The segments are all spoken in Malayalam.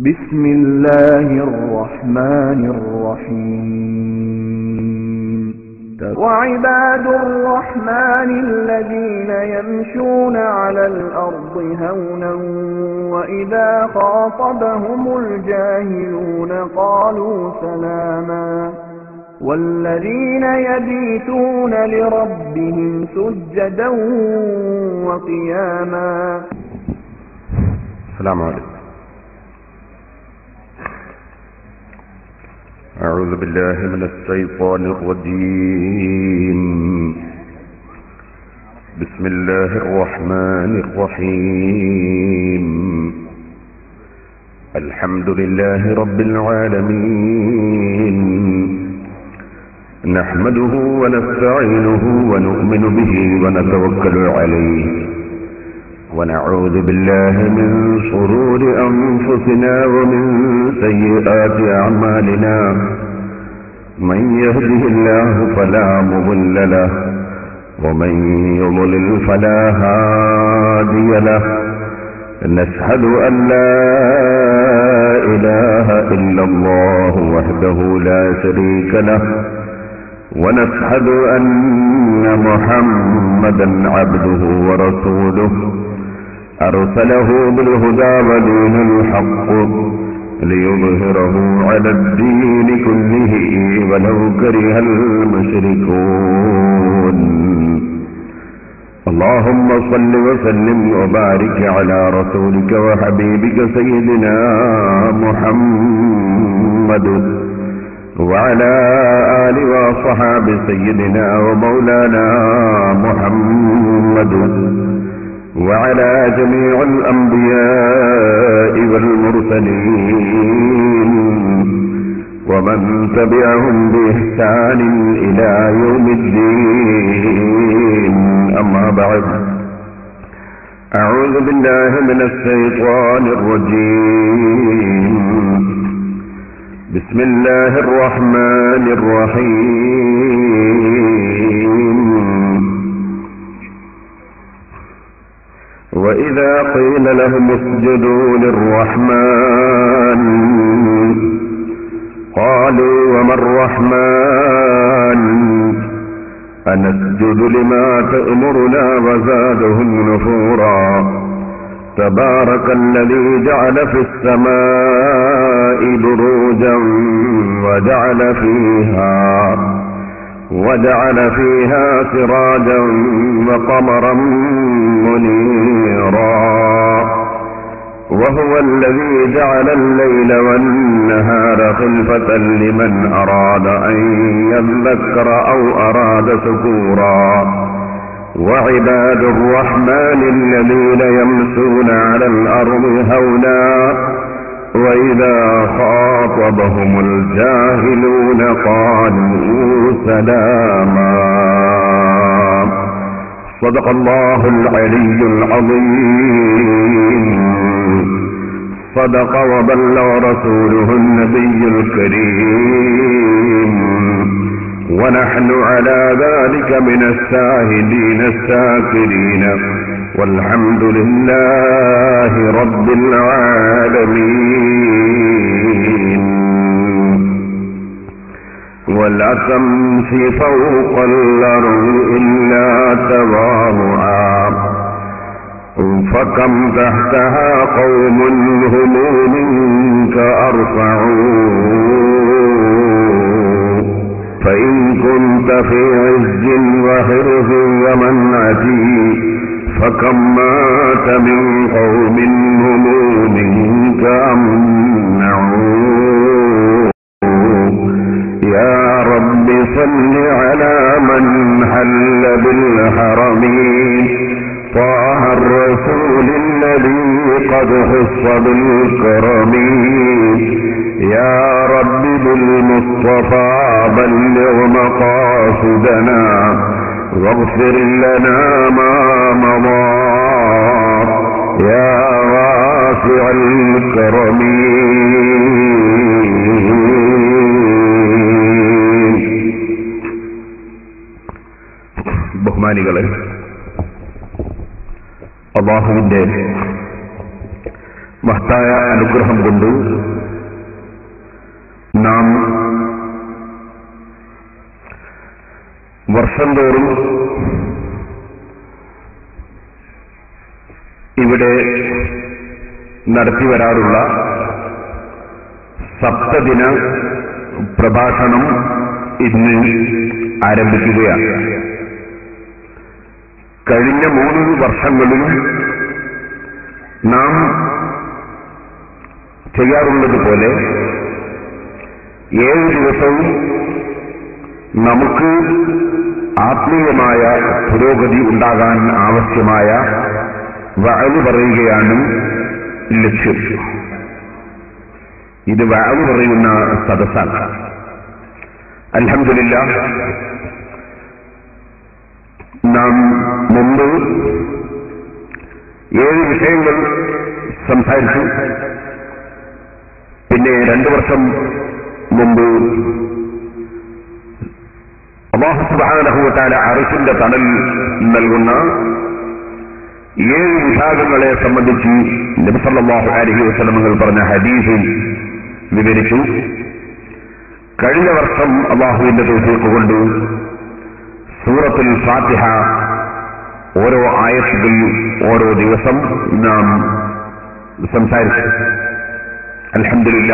بسم الله الرحمن الرحيم وعباد الرحمن الذين يمشون على الأرض هونا وإذا خاطبهم الجاهلون قالوا سلاما والذين يبيتون لربهم سجدا وقياما السلام عليكم أعوذ بالله من الشيطان الرجيم بسم الله الرحمن الرحيم الحمد لله رب العالمين نحمده ونستعينه ونؤمن به ونتوكل عليه ونعوذ بالله من شرور أنفسنا ومن سيئات أعمالنا من يهده الله فلا مضل له ومن يضلل فلا هادي له نشهد أن لا إله إلا الله وحده لا شريك له ونشهد أن محمدا عبده ورسوله أرسله بالهدى ودين الحق ليظهره على الدين كله ولو كره المشركون اللهم صل وسلم وبارك على رسولك وحبيبك سيدنا محمد وعلى آل وصحاب سيدنا ومولانا محمد وعلى جميع الأنبياء والمرسلين ومن تبعهم بإحسان إلى يوم الدين أما بعد أعوذ بالله من الشيطان الرجيم بسم الله الرحمن الرحيم وإذا قيل لهم اسجدوا للرحمن قالوا وما الرحمن أنسجد لما تأمرنا وزادهم نفورا تبارك الذي جعل في السماء بروجا وجعل فيها وجعل فيها سراجا وقمرا منيرا وهو الذي جعل الليل والنهار خلفة لمن أراد أن يذكر أو أراد شكورا وعباد الرحمن الذين يمسون على الأرض هونا وإذا خاطبهم الجاهلون قالوا سلاما صدق الله العلي العظيم صدق وبلغ رسوله النبي الكريم ونحن على ذلك من الشاهدين الشاكرين والحمد لله رب العالمين ولا تمشي فوق الأرض إلا تضارعا فكم تحتها قوم هم منك أرفعوا فإن كنت في عز وحرز ومنعة فكم مات من قوم هم منك أمنعوا يا رب صل على من حل بالحرمين طه الرسول الذي قد خص بالكرم يا رب بالمصطفى بلغ مقاصدنا واغفر لنا ما مضى يا واسع الكرم ബഹുമാനികളെ അള്ളാഹുവിന്റെ മഹത്തായ മഹത്തായ അനുഗ്രഹം കൊണ്ട് നാം വർഷം തോറും ഇവിടെ നടത്തി വരാറുള്ള സപ്തദിന പ്രഭാഷണം ഇന്ന് ആരംഭിക്കുകയാണ് കഴിഞ്ഞ മൂന്ന് വർഷങ്ങളിലും നാം ചെയ്യാറുള്ളത് പോലെ ഏഴ് ദിവസവും നമുക്ക് ആത്മീയമായ പുരോഗതി ഉണ്ടാകാൻ ആവശ്യമായ വഴവ് പറയുകയാണ് ലക്ഷ്യം ഇത് വഴവ് പറയുന്ന സദസ്സാണ് അലഹമില്ല നാം മുമ്പ് ഏഴ് വിഷയങ്ങൾ സംസാരിച്ചു പിന്നെ രണ്ടു വർഷം മുമ്പ് അള്ളാഹുസുബാനഹുത്താല അറിസിന്റെ തണൽ നൽകുന്ന ഏഴ് വിഭാഗങ്ങളെ സംബന്ധിച്ച് നബിസല്ലാഹു അലഹി വസ്ലമങ്ങൾ പറഞ്ഞ ഹദീസിൽ വിവരിച്ചു കഴിഞ്ഞ വർഷം അള്ളാഹുവിന്റെ തോഫീക്ക് കൊണ്ട് സൂറത്തുൽ ഫാത്തിഹ ഓരോ ആയത്തുകൾ ഓരോ ദിവസം നാം സംസാരിച്ചു അലഹമില്ല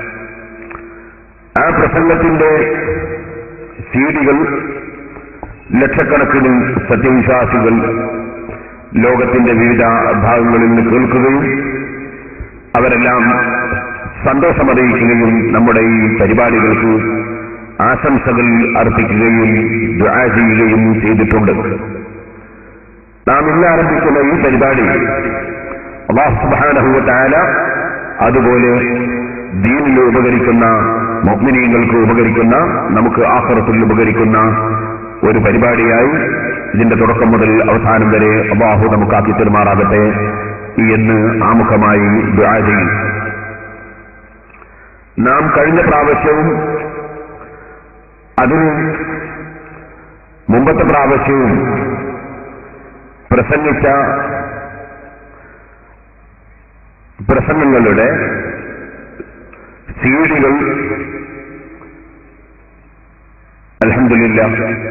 ആ പ്രസംഗത്തിന്റെ സീഡികൾ ലക്ഷക്കണക്കിന് സത്യവിശ്വാസികൾ ലോകത്തിന്റെ വിവിധ ഭാഗങ്ങളിൽ നിന്ന് കേൾക്കുകയും അവരെല്ലാം സന്തോഷമറിയിക്കുകയും നമ്മുടെ ഈ പരിപാടികൾക്ക് ആശംസകൾ അർപ്പിക്കുകയും ദുആ ചെയ്യുകയും ചെയ്തിട്ടുണ്ട് നാം ഇന്ന് ആരംഭിക്കുന്ന ഈ പരിപാടി അള്ളാഹു സുബാനഹുവത്തായ അതുപോലെ ദീനിൽ ഉപകരിക്കുന്ന മൊഗ്മിനീയങ്ങൾക്ക് ഉപകരിക്കുന്ന നമുക്ക് ആഹ്റത്തിൽ ഉപകരിക്കുന്ന ഒരു പരിപാടിയായി ഇതിന്റെ തുടക്കം മുതൽ അവസാനം വരെ അള്ളാഹു നമുക്കാക്കി തെരുമാറാകട്ടെ എന്ന് ആമുഖമായി ദുആ ചെയ്യും നാം കഴിഞ്ഞ പ്രാവശ്യവും അതിന് മുമ്പത്തെ പ്രാവശ്യവും പ്രസംഗിച്ച പ്രസംഗങ്ങളുടെ സീഡികൾ അലഹമില്ല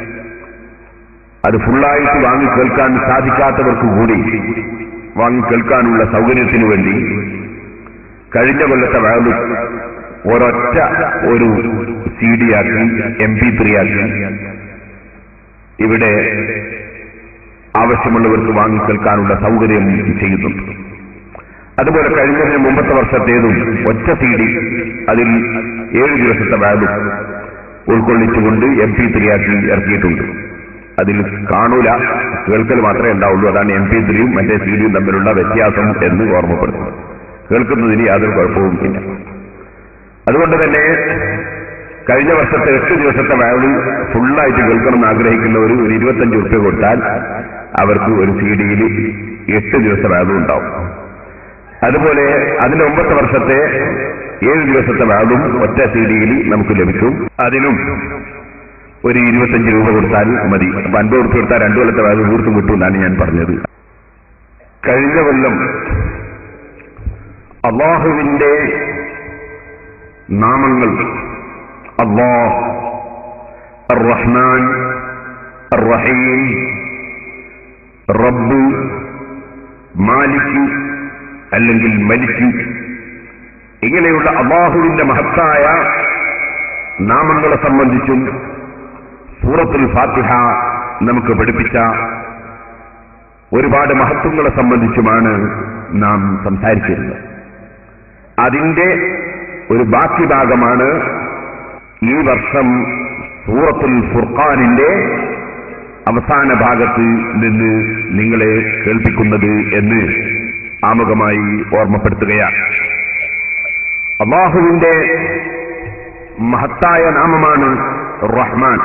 അത് ഫുള്ളായിട്ട് വാങ്ങിക്കേൾക്കാൻ സാധിക്കാത്തവർക്ക് കൂടി വാങ്ങിക്കേൾക്കാനുള്ള സൗകര്യത്തിനു വേണ്ടി കഴിഞ്ഞ കൊല്ലത്തെ വാല്യൂ ഒരൊറ്റ ഒരു സി ഡി ആക്കി എം പി ത്രീ ആക്കി ഇവിടെ ആവശ്യമുള്ളവർക്ക് വാങ്ങിക്കേൾക്കാനുള്ള സൗകര്യം ചെയ്യുന്നുണ്ട് അതുപോലെ കഴിഞ്ഞതിന് മുമ്പത്തെ വർഷത്തേതും ഒറ്റ സി ഡി അതിൽ ഏഴ് ദിവസത്തെ വാല്യൂ ഉൾക്കൊള്ളിച്ചുകൊണ്ട് എം പി ത്രീ ആക്കി ഇറക്കിയിട്ടുണ്ട് അതിൽ കാണൂല കേൾക്കൽ മാത്രമേ ഉണ്ടാവുള്ളൂ അതാണ് എം പി ത്രീയും മറ്റേ സി ഡിയും തമ്മിലുള്ള വ്യത്യാസം എന്ന് ഓർമ്മപ്പെടുത്തുന്നത് കേൾക്കുന്നതിന് യാതൊരു കുഴപ്പവും ഇല്ല അതുകൊണ്ട് തന്നെ കഴിഞ്ഞ വർഷത്തെ എട്ട് ദിവസത്തെ വാല്യൂ ഫുള്ളായിട്ട് കേൾക്കണം എന്ന് ആഗ്രഹിക്കുന്നവർ ഒരു ഇരുപത്തഞ്ച് ഉറുപ്പ്യ കൊടുത്താൽ അവർക്ക് ഒരു സി ഡിയിൽ എട്ട് ദിവസത്തെ വാല്യൂ ഉണ്ടാവും അതുപോലെ അതിന്റെ ഒമ്പത്തെ വർഷത്തെ ഏഴ് ദിവസത്തെ വാല്യൂം ഒറ്റ സി ഡിയിൽ നമുക്ക് ലഭിക്കും അതിലും ഒരു ഇരുപത്തഞ്ച് രൂപ കൊടുത്താൽ മതി അപ്പൊ അൻപത് ഉറുപ്പ് കൊടുത്താൽ രണ്ടു കൊല്ലത്തെ വാല്യൂ തീർത്തും കിട്ടും എന്നാണ് ഞാൻ പറഞ്ഞത് കഴിഞ്ഞ കൊല്ലം അള്ളാഹുവിന്റെ നാമങ്ങൾ അള്ളാഹ് റഹ്മാൻ റഹീം റബ്ബ് മാലിക് അല്ലെങ്കിൽ മലിക്ക് ഇങ്ങനെയുള്ള അള്ളാഹുവിന്റെ മഹത്തായ നാമങ്ങളെ സംബന്ധിച്ചും സൂറത്തുൽ ഫാത്തിഹ നമുക്ക് പഠിപ്പിച്ച ഒരുപാട് മഹത്വങ്ങളെ സംബന്ധിച്ചുമാണ് നാം സംസാരിച്ചിരുന്നത് അതിന്റെ ഒരു ബാക്കി ഭാഗമാണ് ഈ വർഷം സൂറത്തുൽ ഫുർഖാനിന്റെ അവസാന ഭാഗത്ത് നിന്ന് നിങ്ങളെ കേൾപ്പിക്കുന്നത് എന്ന് ആമുഖമായി ഓർമ്മപ്പെടുത്തുകയാണ് അള്ളാഹുവിന്റെ മഹത്തായ നാമമാണ് റഹ്മാൻ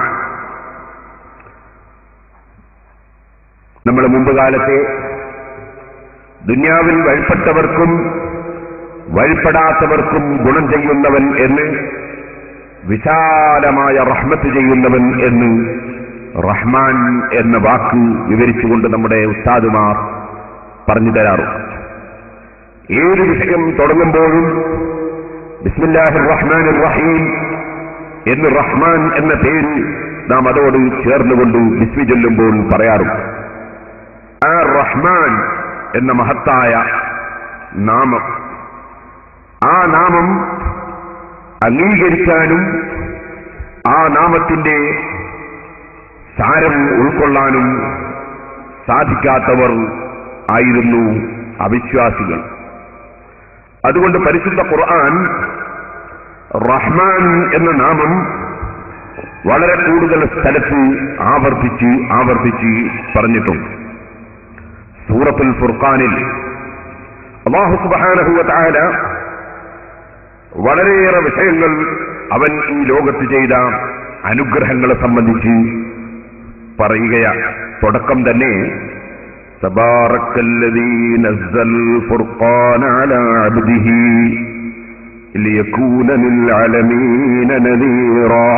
നമ്മൾ മുമ്പ് കാലത്തെ ദുന്യാവിൽ വഴിപ്പെട്ടവർക്കും വഴിപ്പെടാത്തവർക്കും ഗുണം ചെയ്യുന്നവൻ എന്ന് വിശാലമായ റഹ്മത്ത് ചെയ്യുന്നവൻ എന്ന് റഹ്മാൻ എന്ന വാക്ക് വിവരിച്ചുകൊണ്ട് നമ്മുടെ ഉസ്താദുമാർ പറഞ്ഞു തരാറുണ്ട് ഏത് വിഷയം തുടങ്ങുമ്പോഴും ബിസ്മില്ലാഹിർ റഹ്മാൻ റഹീം എന്ന് റഹ്മാൻ എന്ന പേര് നാം അതോട് ചേർന്നുകൊണ്ട് ബിസ്മി ചൊല്ലുമ്പോൾ പറയാറുണ്ട് ആ റഹ്മാൻ എന്ന മഹത്തായ നാമം ആ നാമം അംഗീകരിക്കാനും ആ നാമത്തിന്റെ സാരം ഉൾക്കൊള്ളാനും സാധിക്കാത്തവർ ആയിരുന്നു അവിശ്വാസികൾ അതുകൊണ്ട് പരിശുദ്ധ ഖുർആൻ റഹ്മാൻ എന്ന നാമം വളരെ കൂടുതൽ സ്ഥലത്ത് ആവർത്തിച്ച് ആവർത്തിച്ച് പറഞ്ഞിട്ടുണ്ട് സൂറത്തുൽ ഫുർഖാനിൽ അള്ളാഹു സുബ്ഹാനഹു തആല വളരെയേറെ വിഷയങ്ങൾ അവൻ ഈ ലോകത്ത് ചെയ്ത അനുഗ്രഹങ്ങളെ സംബന്ധിച്ച് പറയുകയാണ് തുടക്കം തന്നെ تبارك الذي نزل الفرقان على عبده ليكون للعالمين نذيرا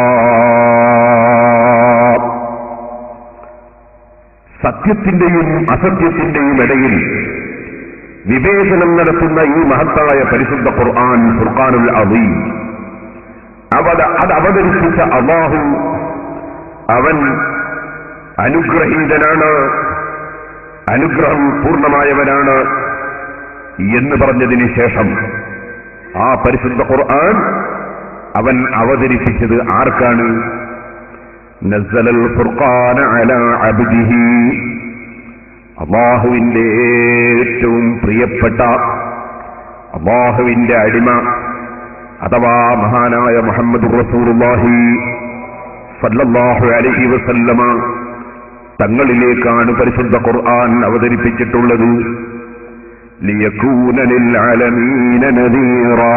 സത്യത്തിന്റെയും അസത്യത്തിന്റെയും ഇടയിൽ വിവേചനം നടത്തുന്ന ഈ മഹത്തായ പരിശുദ്ധ ഖുർആൻ ഫുർഖാനുൽ അദീം അവത അത് അവതരിപ്പിച്ച അള്ളാഹു അവൻ അനുഗ്രഹീതനാണ് അനുഗ്രഹം പൂർണ്ണമായവനാണ് എന്ന് പറഞ്ഞതിന് ശേഷം ആ പരിശുദ്ധ ഖുർആൻ അവൻ അവതരിപ്പിച്ചത് ആർക്കാണ് നസ്സലൽ ഫുർഖാന അലാ അബ്ദിഹി അള്ളാഹുവിന്റെ ഏറ്റവും പ്രിയപ്പെട്ട അള്ളാഹുവിന്റെ അടിമ അഥവാ മഹാനായ മുഹമ്മദ് റസൂലുള്ളാഹി സല്ലല്ലാഹു അലൈഹി വസല്ലമ തങ്ങളിലേക്കാണ് പരിശുദ്ധ ഖുർആൻ അവതരിപ്പിച്ചിട്ടുള്ളത് ലിയകൂന ലിൽഅലമീന നദീറാ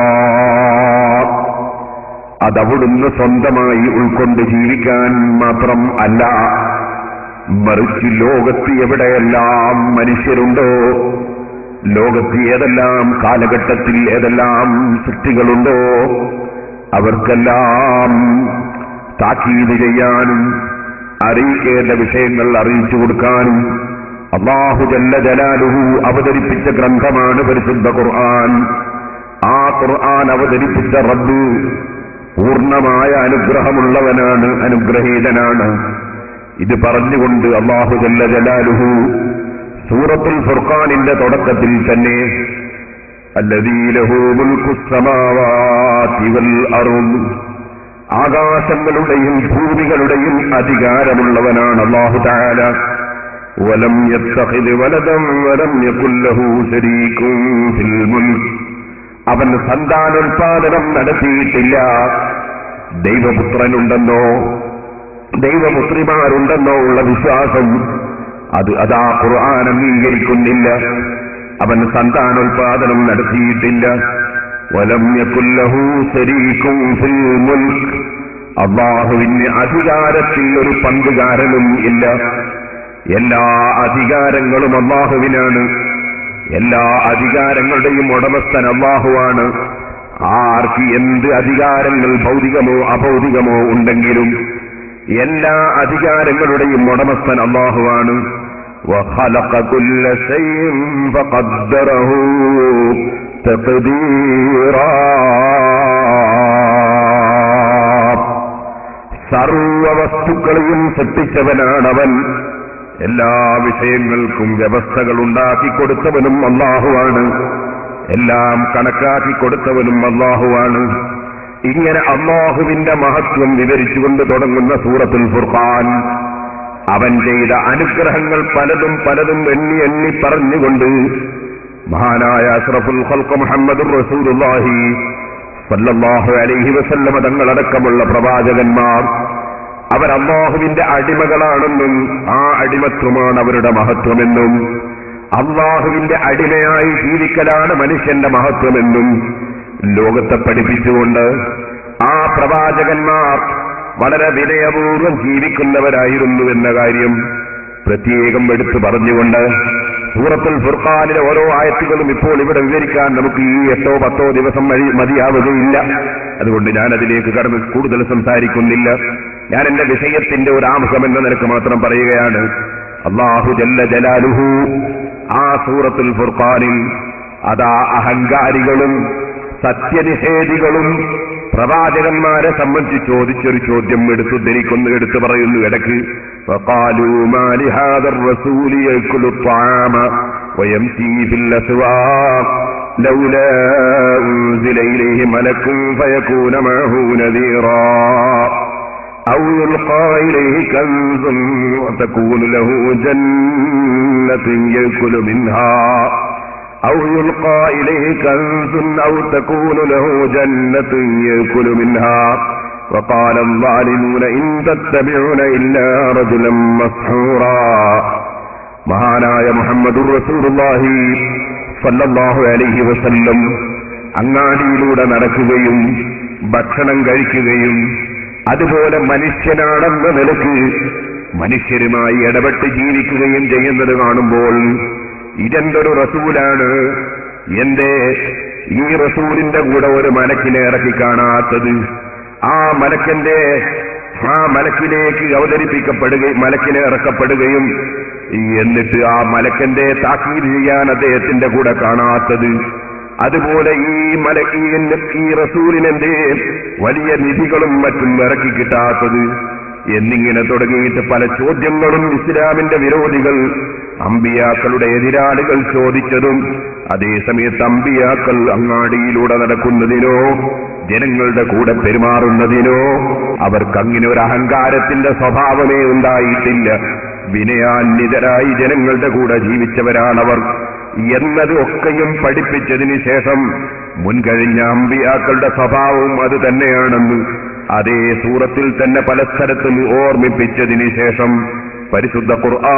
അതവിടുന്ന് സ്വന്തമായി ഉൾക്കൊണ്ട് ജീവിക്കാൻ മാത്രം അല്ല മറിച്ച് ലോകത്ത് എവിടെയെല്ലാം മനുഷ്യരുണ്ടോ ലോകത്ത് ഏതെല്ലാം കാലഘട്ടത്തിൽ ഏതെല്ലാം സൃഷ്ടികളുണ്ടോ അവർക്കെല്ലാം താക്കീത് ചെയ്യാനും അറിയിക്കേണ്ട വിഷയങ്ങൾ അറിയിച്ചു കൊടുക്കാനും അള്ളാഹു ജല്ല ജലാലുഹു അവതരിപ്പിച്ച ഗ്രന്ഥമാണ് പരിശുദ്ധ ഖുർആൻ ആ ഖുർആൻ അവതരിപ്പിച്ച റബ്ബ് പൂർണ്ണമായ അനുഗ്രഹമുള്ളവനാണ് അനുഗ്രഹീതനാണ് ഇത് പറഞ്ഞുകൊണ്ട് അള്ളാഹു ജല്ല ജലാലുഹു സൂറത്തുൽ ഫുർഖാനിന്റെ തുടക്കത്തിൽ തന്നെ അല്ലദീലഹു മുൽക്കുസ്സമാവാതി വൽ അറുദ് ആകാശങ്ങളുടെയും ഭൂമികളുടെയും അധികാരമുള്ളവനാണ് അള്ളാഹു താല വലം യത്തഖിദ് വലദം വലം യകുല്ലഹു ശരീകും ഫിൽ മുൽക്ക് അവൻ സന്താനോൽപാദനം നടത്തിയിട്ടില്ല ദൈവപുത്രനുണ്ടെന്നോ ദൈവപുത്രിമാരുണ്ടെന്നോ ഉള്ള വിശ്വാസം അത് അതാ ഖുർആൻ അംഗീകരിക്കുന്നില്ല അവൻ സന്താനോൽപാദനം നടത്തിയിട്ടില്ല വലം യകുല്ലഹു ശരീകും ഫിൽ മുൽക്ക് അള്ളാഹുവിന് അധികാരത്തിൽ ഒരു പങ്കുകാരനും ഇല്ല എല്ലാ അധികാരങ്ങളും അള്ളാഹുവിനാണ് എല്ലാ അധികാരങ്ങളുടെയും ഉടമസ്ഥൻ അള്ളാഹുവാണ് ആർക്ക് എന്ത് അധികാരങ്ങൾ ഭൗതികമോ അഭൗതികമോ ഉണ്ടെങ്കിലും എല്ലാ അധികാരങ്ങളുടെയും ഉടമസ്ഥൻ അള്ളാഹുവാണ് وخلق كل شيء فقدره تقديرا സർവ വസ്തുക്കളെയും സൃഷ്ടിച്ചവനാണവൻ എല്ലാ വിഷയങ്ങൾക്കും വ്യവസ്ഥകൾ ഉണ്ടാക്കി കൊടുത്തവനും അള്ളാഹുവാണ് എല്ലാം കണക്കാക്കി കൊടുത്തവനും അള്ളാഹുവാണ് ഇങ്ങനെ അള്ളാഹുവിന്റെ മഹത്വം വിവരിച്ചുകൊണ്ട് തുടങ്ങുന്ന സൂറത്തുൽ ഫുർഖാൻ അവൻ ചെയ്ത അനുഗ്രഹങ്ങൾ പലതും പലതും എണ്ണി എണ്ണി പറഞ്ഞുകൊണ്ട് മഹാനായ അഷ്റഫുൽ ഖൽഖ് മുഹമ്മദുർ റസൂലുള്ളാഹി സല്ലല്ലാഹു അലൈഹി വസല്ലമ തങ്ങളടക്കമുള്ള പ്രവാചകന്മാർ അവർ അള്ളാഹുവിന്റെ അടിമകളാണെന്നും ആ അടിമത്വമാണ് അവരുടെ മഹത്വമെന്നും അള്ളാഹുവിന്റെ അടിമയായി ജീവിക്കലാണ് മനുഷ്യന്റെ മഹത്വമെന്നും ലോകത്തെ പഠിപ്പിച്ചുകൊണ്ട് ആ പ്രവാചകന്മാർ വളരെ വിനയപൂർവ്വം ജീവിക്കുന്നവരായിരുന്നു എന്ന കാര്യം പ്രത്യേകം എടുത്തു പറഞ്ഞുകൊണ്ട് സൂറത്തുൽ ഫുർഖാനിലെ ഓരോ ആയത്തുകളും ഇപ്പോൾ ഇവിടെ വിവരിക്കാൻ നമുക്ക് ഈ എട്ടോ പത്തോ ദിവസം വഴി മതിയാവുകയില്ല അതുകൊണ്ട് ഞാൻ അതിലേക്ക് കടന്ന് കൂടുതൽ സംസാരിക്കുന്നില്ല ഞാൻ എന്റെ വിഷയത്തിന്റെ ഒരു ആമുഖം എന്ന നിലക്ക് മാത്രം പറയുകയാണ് അള്ളാഹു ജല്ല ജലാലുഹു ആ സൂറത്തുൽ ഫുർഖാനിൽ അതാ അഹങ്കാരികളും സത്യനിഷേധികളും പ്രവാചകന്മാരെ സംബന്ധിച്ച് ചോദിച്ചൊരു ചോദ്യം എടുത്തു ധരിക്കുന്നു എടുത്തു പറയുന്നു ഇടക്ക് فقالوا ما لهذا الرسول يأكل الطعام ويمشي في الأسواق لولا أنزل إليه ملك فيكون معه نذيرا أو يلقى إليه كنز وتكون له جنة يأكل منها أو يلقى إليه كنز أو تكون له جنة يأكل منها وقال الظالمون إن تتبعون إلا رجلا مسحورا മഹാനായ മുഹമ്മദുർ റസൂലുള്ളാഹി സല്ലല്ലാഹു അലൈഹി വസല്ലം അങ്ങാടിയിലൂടെ നടക്കുകയും ഭക്ഷണം കഴിക്കുകയും അതുപോലെ മനുഷ്യനാണെന്ന നിലക്ക് മനുഷ്യരുമായി ഇടപെട്ട് ജീവിക്കുകയും ചെയ്യുന്നത് കാണുമ്പോൾ ഇതെന്തൊരു റസൂലാണ് എന്തേ ഈ റസൂലിന്റെ കൂടെ ഒരു മലക്കിനെ ഇറക്കി കാണാത്തത് ആ മലക്കന്റെ ആ മലക്കിലേക്ക് അവതരിപ്പിക്കപ്പെടുകയും മലക്കിനെ ഇറക്കപ്പെടുകയും എന്നിട്ട് ആ മലക്കന്റെ താക്കീത് ചെയ്യാൻ അദ്ദേഹത്തിന്റെ കൂടെ കാണാത്തത് അതുപോലെ ഈ മല ഈ ഈ റസൂലിനെന്തേ വലിയ നിധികളും മറ്റും ഇറക്കി കിട്ടാത്തത് എന്നിങ്ങനെ തുടങ്ങിയിട്ട് പല ചോദ്യങ്ങളും ഇസ്ലാമിന്റെ വിരോധികൾ അമ്പിയാക്കളുടെ എതിരാളികൾ ചോദിച്ചതും അതേസമയത്ത് അമ്പിയാക്കൾ അങ്ങാടിയിലൂടെ നടക്കുന്നതിനോ ജനങ്ങളുടെ കൂടെ പെരുമാറുന്നതിനോ അവർക്ക് അങ്ങനെ ഒരു അഹങ്കാരത്തിന്റെ സ്വഭാവമേ ഉണ്ടായിട്ടില്ല വിനയാന്വിതരായി ജനങ്ങളുടെ കൂടെ ജീവിച്ചവരാണവർ എന്നത് ഒക്കെയും പഠിപ്പിച്ചതിന് ശേഷം മുൻകഴിഞ്ഞ അമ്പിയാക്കളുടെ സ്വഭാവവും അത് തന്നെയാണെന്ന് അതേ സൂറത്തിൽ തന്നെ പല സ്ഥലത്തും ഓർമ്മിപ്പിച്ചതിന് ശേഷം പരിശുദ്ധ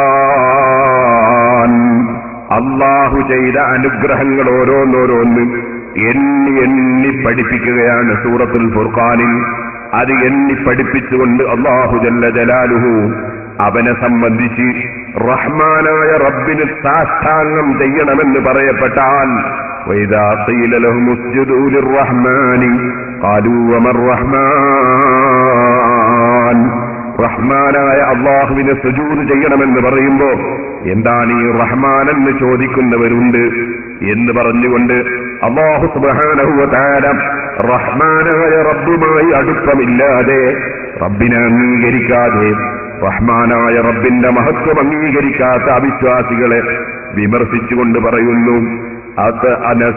ഖുർആൻ അള്ളാഹു ചെയ്ത അനുഗ്രഹങ്ങൾ ഓരോന്നോരോന്ന് എണ്ണി എണ്ണി പഠിപ്പിക്കുകയാണ് സൂറത്തുൽ ഫുർഖാനിൽ അത് എണ്ണി പഠിപ്പിച്ചുകൊണ്ട് അള്ളാഹു ജല്ല ജലാലുഹു അവനെ സംബന്ധിച്ച് റഹ്മാനായ റബ്ബിന് സാഷ്ടാംഗം ചെയ്യണമെന്ന് പറയപ്പെട്ടാൽ وإذا قيل لهم اسجدوا للرحمن قالوا وما الرحمن റഹ്മാനായ അള്ളാഹുവിനെ സുജൂത് ചെയ്യണമെന്ന് പറയുമ്പോ എന്താണ് ഈ റഹ്മാൻ എന്ന് ചോദിക്കുന്നവരുണ്ട് എന്ന് പറഞ്ഞുകൊണ്ട് അള്ളാഹു സുബാനഹുവതാര റഹ്മാനായ റബ്ബുമായി അടുപ്പമില്ലാതെ റബ്ബിനെ അംഗീകരിക്കാതെ റഹ്മാനായ റബ്ബിന്റെ മഹത്വം അംഗീകരിക്കാത്ത അവിശ്വാസികളെ വിമർശിച്ചുകൊണ്ട് പറയുന്നു അത്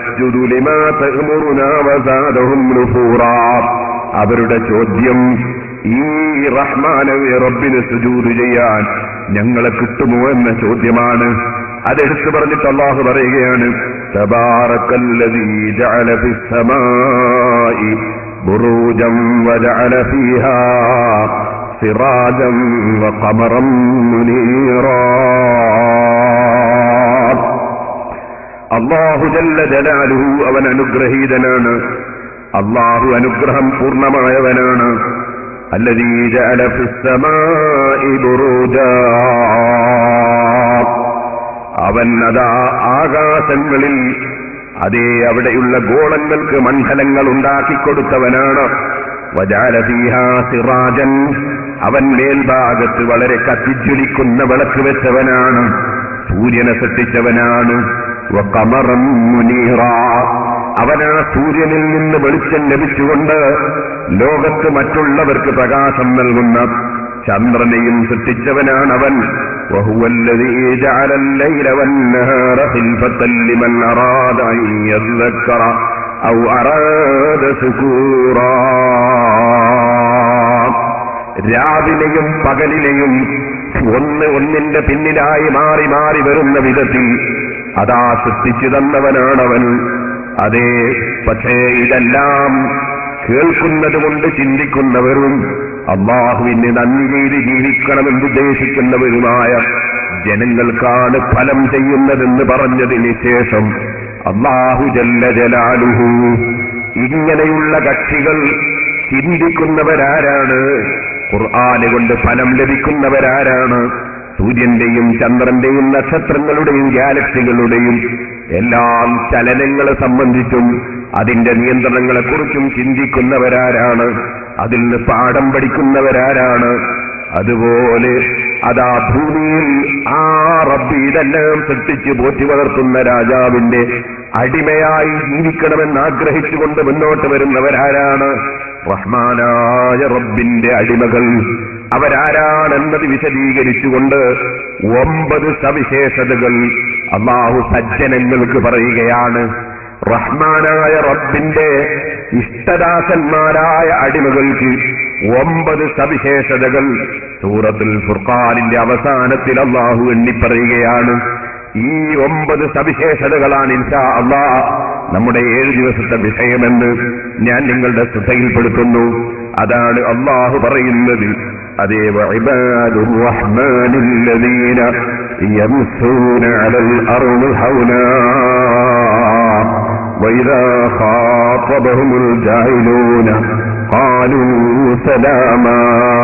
അവരുടെ ചോദ്യം ഈ റഹ്മാനവെ റബ്ബിന് സുജൂത് ചെയ്യാൻ ഞങ്ങളെ കിട്ടുമോ എന്ന ചോദ്യമാണ് അതെടുത്തു പറഞ്ഞിട്ട് അള്ളാഹു പറയുകയാണ് തബാറക്കല്ലദീ ജഅല ഫിസ്സമാഇ ബുറൂജം വജഅല ഫീഹാ സിറാജം വഖമറം മുനീറാ അള്ളാഹു ജല്ല ജലാലുഹു അവൻ അനുഗ്രഹീതനാണ് അള്ളാഹു അനുഗ്രഹം പൂർണ്ണമായവനാണ് الذي جعل في السماء بروجا അവൻ അതാ ആകാശങ്ങളിൽ അതേ അവിടെയുള്ള ഗോളങ്ങൾക്ക് മണ്ഡലങ്ങൾ ഉണ്ടാക്കിക്കൊടുത്തവനാണ് വജാലഫീഹാ സിറാജൻ അവൻ മേൽഭാഗത്ത് വളരെ കത്തിജ്വലിക്കുന്ന വിളക്ക് വെച്ചവനാണ് സൂര്യനെ സൃഷ്ടിച്ചവനാണ് വഖമറം മുനീറ അവനാ സൂര്യനിൽ നിന്ന് വെളിച്ചം ലഭിച്ചുകൊണ്ട് ലോകത്ത് മറ്റുള്ളവർക്ക് പ്രകാശം നൽകുന്ന ചന്ദ്രനെയും സൃഷ്ടിച്ചവനാണ് അവൻ وهو الذي جعل الليل والنهار خلفة لمن أراد أن يذكر أو أراد شكورا രാവിലെയും പകലിലെയും ഒന്ന് ഒന്നിന്റെ പിന്നിലായി മാറി മാറി വരുന്ന വിധത്തിൽ അതാ സൃഷ്ടിച്ചു തന്നവനാണവൻ അതെ പക്ഷേ ഇതെല്ലാം കേൾക്കുന്നത് കൊണ്ട് ചിന്തിക്കുന്നവരും അള്ളാഹുവിന് നന്ദി ചെയ്ത് ജീവിക്കണമെന്നുദ്ദേശിക്കുന്നവരുമായ ജനങ്ങൾക്കാണ് ഫലം ചെയ്യുന്നതെന്ന് പറഞ്ഞതിന് ശേഷം അള്ളാഹു ജല്ല ജലാലുഹു ഇങ്ങനെയുള്ള കക്ഷികൾ ചിന്തിക്കുന്നവരാരാണ് ഖുർആാന് കൊണ്ട് ഫലം ലഭിക്കുന്നവരാരാണ് സൂര്യന്റെയും ചന്ദ്രന്റെയും നക്ഷത്രങ്ങളുടെയും ഗാലക്സികളുടെയും എല്ലാം ചലനങ്ങളെ സംബന്ധിച്ചും അതിന്റെ നിയന്ത്രണങ്ങളെക്കുറിച്ചും ചിന്തിക്കുന്നവരാരാണ് അതിൽ നിന്ന് പാഠം പഠിക്കുന്നവരാരാണ് അതുപോലെ അതാ ഭൂമിയിൽ ആ റബ്ബ് ഇതെല്ലാം സൃഷ്ടിച്ച് പോറ്റി വളർത്തുന്ന രാജാവിന്റെ അടിമയായി ജീവിക്കണമെന്ന് ആഗ്രഹിച്ചുകൊണ്ട് മുന്നോട്ട് വരുന്നവരാരാണ് റഹ്മാനായ റബ്ബിന്റെ അടിമകൾ അവരാരാണെന്നത് വിശദീകരിച്ചുകൊണ്ട് ഒമ്പത് സവിശേഷതകൾ അള്ളാഹു സജ്ജനങ്ങൾക്ക് പറയുകയാണ് റഹ്മാനായ റബ്ബിന്റെ ഇഷ്ടദാസന്മാരായ അടിമകൾക്ക് ഒമ്പത് സവിശേഷതകൾ സൂറത്തുൽ ഫുർഖാനിന്റെ അവസാനത്തിൽ അള്ളാഹു എണ്ണിപ്പറയുകയാണ് ഈ ഒമ്പത് സവിശേഷതകളാണ് ഇൻഷാ അള്ളാ നമ്മുടെ ഏഴ് ദിവസത്തെ വിഷയമെന്ന് ഞാൻ നിങ്ങളുടെ ശ്രദ്ധയിൽപ്പെടുത്തുന്നു അതാണ് അള്ളാഹു പറയുന്നത് അതേ വഇബാദുർ റഹ്മാനില്ലദീന യംസൂന അലൽ അർളി ഹൗനാ وإذا خاطبهم الجاهلون قالوا سلاما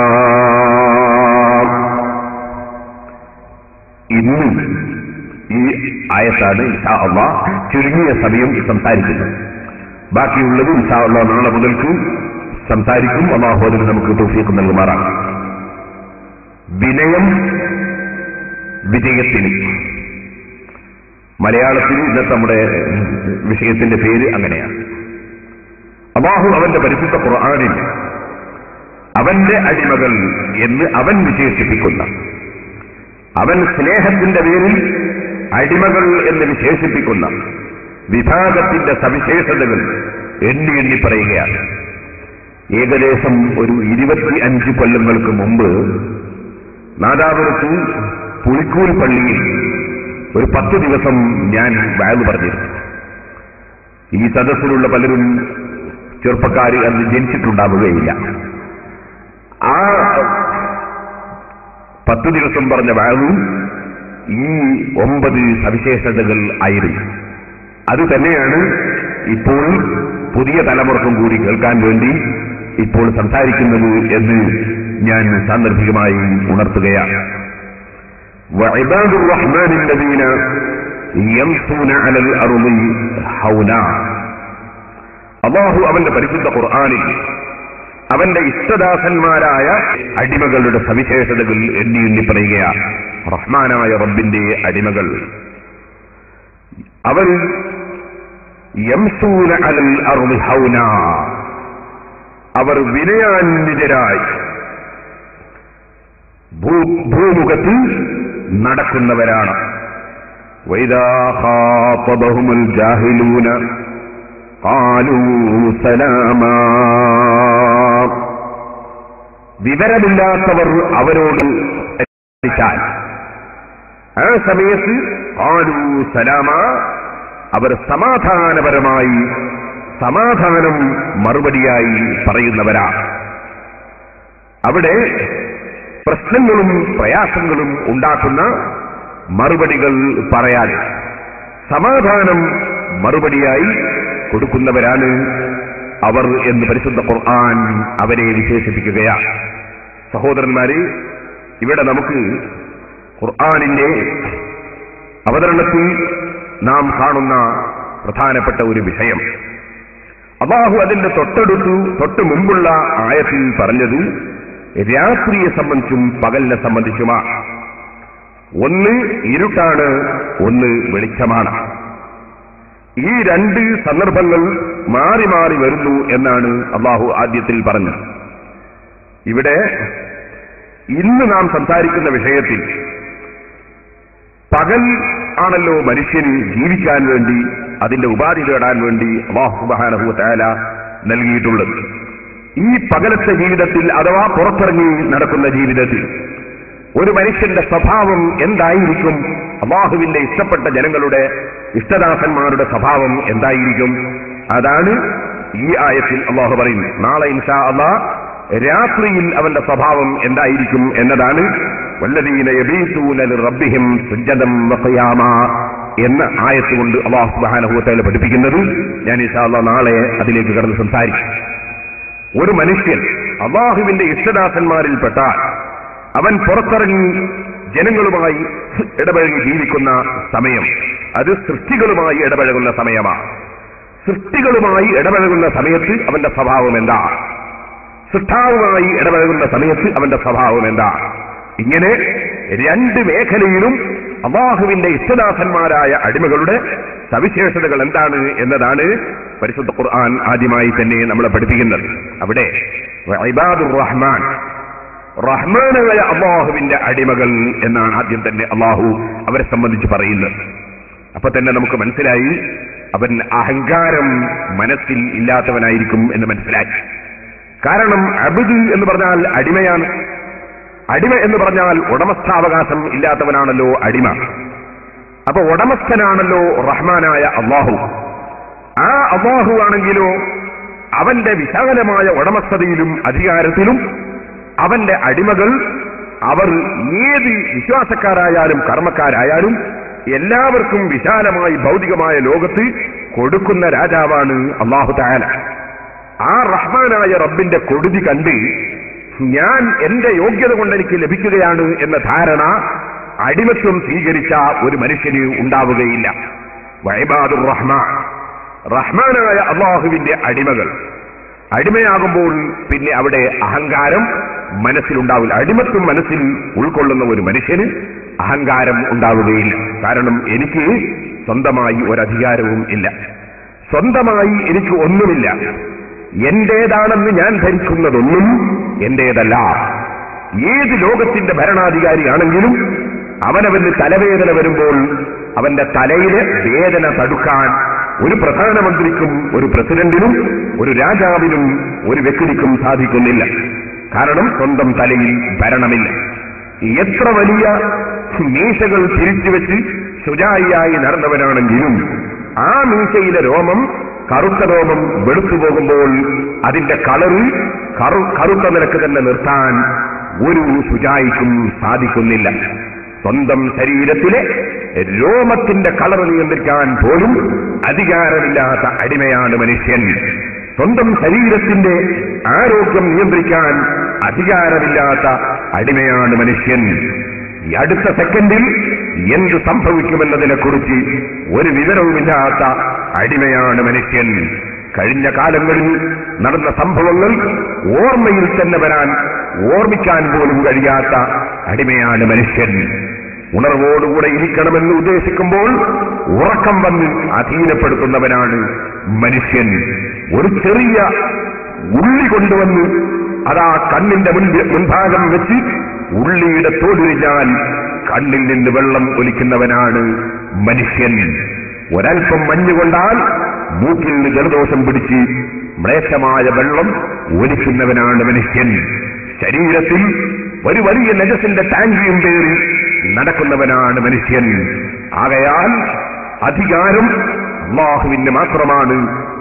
ഇന്ന് ഈ ആയത്താണ് ഇൻഷാ അള്ളാ ചുരുങ്ങിയ സമയം സംസാരിക്കുന്നത് ബാക്കിയുള്ളത് ഇൻഷാ അള്ളാ നാളെ മുതൽക്ക് സംസാരിക്കും അള്ളാഹു അതിന് നമുക്ക് തോഫീക്ക് നൽകുമാറാണ് വിനയം വിജയത്തിന് മലയാളത്തിൽ ഇന്നത്തെ നമ്മുടെ വിഷയത്തിന്റെ പേര് അങ്ങനെയാണ് അള്ളാഹു അവന്റെ പരിശുദ്ധ ഖുർആാനിൽ അവന്റെ അടിമകൾ എന്ന് അവൻ വിശേഷിപ്പിക്കുന്ന അവൻ സ്നേഹത്തിന്റെ പേരിൽ അടിമകൾ എന്ന് വിശേഷിപ്പിക്കുന്ന വിഭാഗത്തിന്റെ സവിശേഷതകൾ എണ്ണി എണ്ണി പറയുകയാണ് ഏകദേശം ഒരു ഇരുപത്തി അഞ്ച് കൊല്ലങ്ങൾക്ക് മുമ്പ് നാദാപുരത്ത് പുളിക്കൂൽ പള്ളിയിൽ ഒരു പത്ത് ദിവസം ഞാൻ വയല് പറഞ്ഞിരുന്നു ഈ സദസ്സിലുള്ള പലരും ചെറുപ്പക്കാർ അന്ന് ജനിച്ചിട്ടുണ്ടാവുകയില്ല ആ പത്ത് ദിവസം പറഞ്ഞ വയലും ഈ ഒമ്പത് സവിശേഷതകൾ ആയിരുന്നു അത് തന്നെയാണ് ഇപ്പോൾ പുതിയ തലമുറക്കും കൂടി കേൾക്കാൻ വേണ്ടി ഇപ്പോൾ സംസാരിക്കുന്നത് എന്ന് ഞാൻ സാന്ദർഭികമായി ഉണർത്തുകയാണ് وعباد الرحمن الذين يمشون على الأرض هونا അള്ളാഹു അവന്റെ പരിശുദ്ധ ഖുർആാനിൽ അവന്റെ ഇഷ്ടദാസന്മാരായ അടിമകളുടെ സവിശേഷതകൾ എണ്ണി എണ്ണി പറയുകയാണ് റഹ്മാനായ റബ്ബിന്റെ അടിമകൾ അവർ യംസൂന അലൽ അർളി ഹൗന അവർ വിനയാന്വിതരായി ഭൂ- ഭൂമുഖത്ത് നടക്കുന്നവരാണ് വൈദാ ഖാതബഹുമുൽ ജാഹിലൂന ഖാലൂ സലാമാ വിവരമില്ലാത്തവർ അവരോട് സംസാരിച്ചാൽ ആ സമയത്ത് ഖാലൂ സലാമ അവർ സമാധാനപരമായി സമാധാനം മറുപടിയായി പറയുന്നവരാണ് അവിടെ പ്രശ്നങ്ങളും പ്രയാസങ്ങളും ഉണ്ടാക്കുന്ന മറുപടികൾ പറയാൻ സമാധാനം മറുപടിയായി കൊടുക്കുന്നവരാണ് അവർ എന്ന് പരിശുദ്ധ ഖുർആൻ അവരെ വിശേഷിപ്പിക്കുകയാണ് സഹോദരന്മാരെ ഇവിടെ നമുക്ക് ഖുർആനിന്റെ അവതരണത്തിൽ നാം കാണുന്ന പ്രധാനപ്പെട്ട ഒരു വിഷയം അള്ളാഹു അതിന്റെ തൊട്ടടുത്തു തൊട്ട് മുമ്പുള്ള ആയത്തിൽ പറഞ്ഞത് രാത്രിയെ സംബന്ധിച്ചും പകലിനെ സംബന്ധിച്ചുമാണ് ഒന്ന് ഇരുട്ടാണ് ഒന്ന് വെളിച്ചമാണ് ഈ രണ്ട് സന്ദർഭങ്ങൾ മാറി മാറി വരുന്നു എന്നാണ് അള്ളാഹു ആദ്യത്തിൽ പറഞ്ഞത് ഇവിടെ ഇന്ന് നാം സംസാരിക്കുന്ന വിഷയത്തിൽ പകൽ ആണല്ലോ മനുഷ്യന് ജീവിക്കാൻ വേണ്ടി അതിന്റെ ഉപാധി തേടാൻ വേണ്ടി അള്ളാഹു സുബ്ഹാനഹു തആല നൽകിയിട്ടുള്ളത് ഈ പകലത്തെ ജീവിതത്തിൽ അഥവാ പുറത്തിറങ്ങി നടക്കുന്ന ജീവിതത്തിൽ ഒരു മനുഷ്യന്റെ സ്വഭാവം എന്തായിരിക്കും അള്ളാഹുവിന്റെ ഇഷ്ടപ്പെട്ട ജനങ്ങളുടെ ഇഷ്ടദാസന്മാരുടെ സ്വഭാവം എന്തായിരിക്കും അതാണ് ഈ ആയത്തിൽ അള്ളാഹു പറയുന്നത് നാളെ ഇൻഷാ അള്ളാ രാത്രിയിൽ അവന്റെ സ്വഭാവം എന്തായിരിക്കും എന്നതാണ് വല്ലതീന യബീസൂന റബ്ബിഹിം സുജ്ജദം വഖിയാമ എന്ന ആയത്ത് കൊണ്ട് അള്ളാഹു സുബ്ഹാനഹു വതആല പഠിപ്പിക്കുന്നത് ഞാൻ ഇൻഷാ അള്ളാ നാളെ അതിലേക്ക് കടന്ന് സംസാരിക്കും ഒരു മനുഷ്യൻ അള്ളാഹുവിന്റെ ഇഷ്ടദാസന്മാരിൽപ്പെട്ടാൽ അവൻ പുറത്തിറങ്ങി ജനങ്ങളുമായി ഇടപഴകി ജീവിക്കുന്ന സമയം അത് സൃഷ്ടികളുമായി ഇടപഴകുന്ന സമയമാണ് സൃഷ്ടികളുമായി ഇടപഴകുന്ന സമയത്ത് അവന്റെ സ്വഭാവം എന്താ സൃഷ്ടാവുമായി ഇടപഴകുന്ന സമയത്ത് അവന്റെ സ്വഭാവം എന്താ ഇങ്ങനെ രണ്ട് മേഖലയിലും അള്ളാഹുവിന്റെ ഇഷ്ടദാസന്മാരായ അടിമകളുടെ സവിശേഷതകൾ എന്താണ് എന്നതാണ് പരിശുദ്ധ ഖുർആൻ ആദ്യമായി തന്നെ നമ്മളെ പഠിപ്പിക്കുന്നത് അവിടെ ഇബാദുർ റഹ്മാൻ റഹ്മാനായ അള്ളാഹുവിന്റെ അടിമകൾ എന്നാണ് ആദ്യം തന്നെ അള്ളാഹു അവരെ സംബന്ധിച്ച് പറയുന്നത് അപ്പൊ തന്നെ നമുക്ക് മനസ്സിലായി അവൻ അഹങ്കാരം മനസ്സിൽ ഇല്ലാത്തവനായിരിക്കും എന്ന് മനസ്സിലായി കാരണം അബുദ് എന്ന് പറഞ്ഞാൽ അടിമയാണ് അടിമ എന്ന് പറഞ്ഞാൽ ഉടമസ്ഥാവകാശം ഇല്ലാത്തവനാണല്ലോ അടിമ അപ്പൊ ഉടമസ്ഥനാണല്ലോ റഹ്മാനായ അള്ളാഹു ആ അള്ളാഹു ആണെങ്കിലോ അവന്റെ വിശാലമായ ഉടമസ്ഥതയിലും അധികാരത്തിലും അവന്റെ അടിമകൾ അവർ ഏത് വിശ്വാസക്കാരായാലും കർമ്മക്കാരായാലും എല്ലാവർക്കും വിശാലമായി ഭൗതികമായ ലോകത്ത് കൊടുക്കുന്ന രാജാവാണ് അള്ളാഹു താല ആ റഹ്മാനായ റബ്ബിന്റെ കൊടുതി കണ്ട് ഞാൻ എന്റെ യോഗ്യത കൊണ്ട് എനിക്ക് ലഭിക്കുകയാണ് എന്ന ധാരണ അടിമത്വം സ്വീകരിച്ച ഒരു മനുഷ്യന് ഉണ്ടാവുകയില്ല വൈബാദുർ റഹ്മാൻ റഹ്മാനായ അള്ളാഹുവിന്റെ അടിമകൾ അടിമയാകുമ്പോൾ പിന്നെ അവിടെ അഹങ്കാരം മനസ്സിലുണ്ടാവില്ല അടിമത്വം മനസ്സിൽ ഉൾക്കൊള്ളുന്ന ഒരു മനുഷ്യന് അഹങ്കാരം ഉണ്ടാവുകയില്ല കാരണം എനിക്ക് സ്വന്തമായി ഒരധികാരവും ഇല്ല സ്വന്തമായി എനിക്ക് ഒന്നുമില്ല എന്റേതാണെന്ന് ഞാൻ ധരിക്കുന്നതൊന്നും എന്റേതല്ല ഏത് ലോകത്തിന്റെ ഭരണാധികാരിയാണെങ്കിലും അവനവന് തലവേദന വരുമ്പോൾ അവന്റെ തലയിലെ വേദന തടുക്കാൻ ഒരു പ്രധാനമന്ത്രിക്കും ഒരു പ്രസിഡന്റിനും ഒരു രാജാവിനും ഒരു വ്യക്തിക്കും സാധിക്കുന്നില്ല കാരണം സ്വന്തം തലയിൽ ഭരണമില്ല എത്ര വലിയ മീശകൾ തിരിച്ചുവെച്ച് ശുചായിയായി നടന്നവനാണെങ്കിലും ആ മീശയിലെ രോമം കറുത്ത രോമം വെളുത്തു പോകുമ്പോൾ അതിന്റെ കളറ് കറു കറുത്ത നിരക്ക് തന്നെ നിർത്താൻ ഒരു ശുചായിക്കും സാധിക്കുന്നില്ല സ്വന്തം ശരീരത്തിലെ രോമത്തിന്റെ കളർ നിയന്ത്രിക്കാൻ പോലും അധികാരമില്ലാത്ത അടിമയാണ് മനുഷ്യൻ സ്വന്തം ശരീരത്തിന്റെ ആരോഗ്യം നിയന്ത്രിക്കാൻ അധികാരമില്ലാത്ത അടിമയാണ് മനുഷ്യൻ ഈ അടുത്ത സെക്കൻഡിൽ എന്ത് സംഭവിക്കുമെന്നതിനെ കുറിച്ച് ഒരു വിവരവുമില്ലാത്ത അടിമയാണ് മനുഷ്യൻ കഴിഞ്ഞ കാലങ്ങളിൽ നടന്ന സംഭവങ്ങൾ ഓർമ്മയിൽ തന്നെ വരാൻ ഓർമ്മിക്കാൻ പോലും കഴിയാത്ത അടിമയാണ് മനുഷ്യൻ ഉണർവോടുകൂടെ ഇരിക്കണമെന്ന് ഉദ്ദേശിക്കുമ്പോൾ ഉറക്കം വന്ന് അധീനപ്പെടുത്തുന്നവനാണ് മനുഷ്യൻ ഒരു ചെറിയ ഉള്ളി കൊണ്ടുവന്ന് അതാ കണ്ണിന്റെ മുൻ മുൻഭാഗം വെച്ച് ഉള്ളിയുടെ തോടിരിഞ്ഞാൽ കണ്ണിൽ നിന്ന് വെള്ളം ഒലിക്കുന്നവനാണ് മനുഷ്യൻ ഒരൽപ്പം മഞ്ഞ് കൊണ്ടാൽ മൂക്കിൽ നിന്ന് ജലദോഷം പിടിച്ച് മ്ലേച്ഛമായ വെള്ളം ഒലിക്കുന്നവനാണ് മനുഷ്യൻ ശരീരത്തിൽ ഒരു വലിയ നജസിന്റെ ടാങ്കിയും പേറി നടക്കുന്നവനാണ് മനുഷ്യൻ ആകയാൽ അധികാരം അള്ളാഹുവിന് മാത്രമാണ്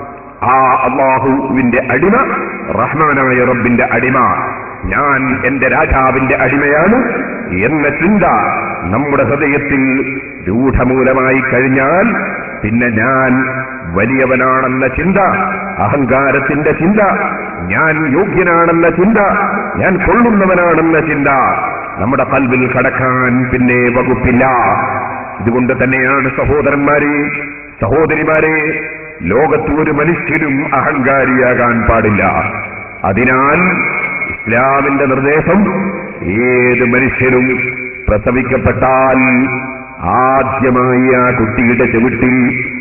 ആ അള്ളാഹുവിന്റെ അടിമ റഹ്മാനായ റബ്ബിന്റെ അടിമ ഞാൻ എന്റെ രാജാവിന്റെ അടിമയാണ് എന്ന ചിന്ത നമ്മുടെ ഹൃദയത്തിൽ രൂഢമൂലമായി കഴിഞ്ഞാൽ പിന്നെ ഞാൻ വലിയവനാണെന്ന ചിന്ത അഹങ്കാരത്തിന്റെ ചിന്ത ഞാൻ യോഗ്യനാണെന്ന ചിന്ത ഞാൻ കൊള്ളുന്നവനാണെന്ന ചിന്ത നമ്മുടെ കൽവിൽ കടക്കാൻ പിന്നെ വകുപ്പില്ല ഇതുകൊണ്ട് തന്നെയാണ് സഹോദരന്മാരെ സഹോദരിമാരെ ലോകത്ത് ഒരു മനുഷ്യനും അഹങ്കാരിയാകാൻ പാടില്ല അതിനാൽ ഇസ്ലാമിന്റെ നിർദ്ദേശം ഏത് മനുഷ്യനും പ്രസവിക്കപ്പെട്ടാൽ ആദ്യമായി ആ കുട്ടിയുടെ ചുവട്ടിൽ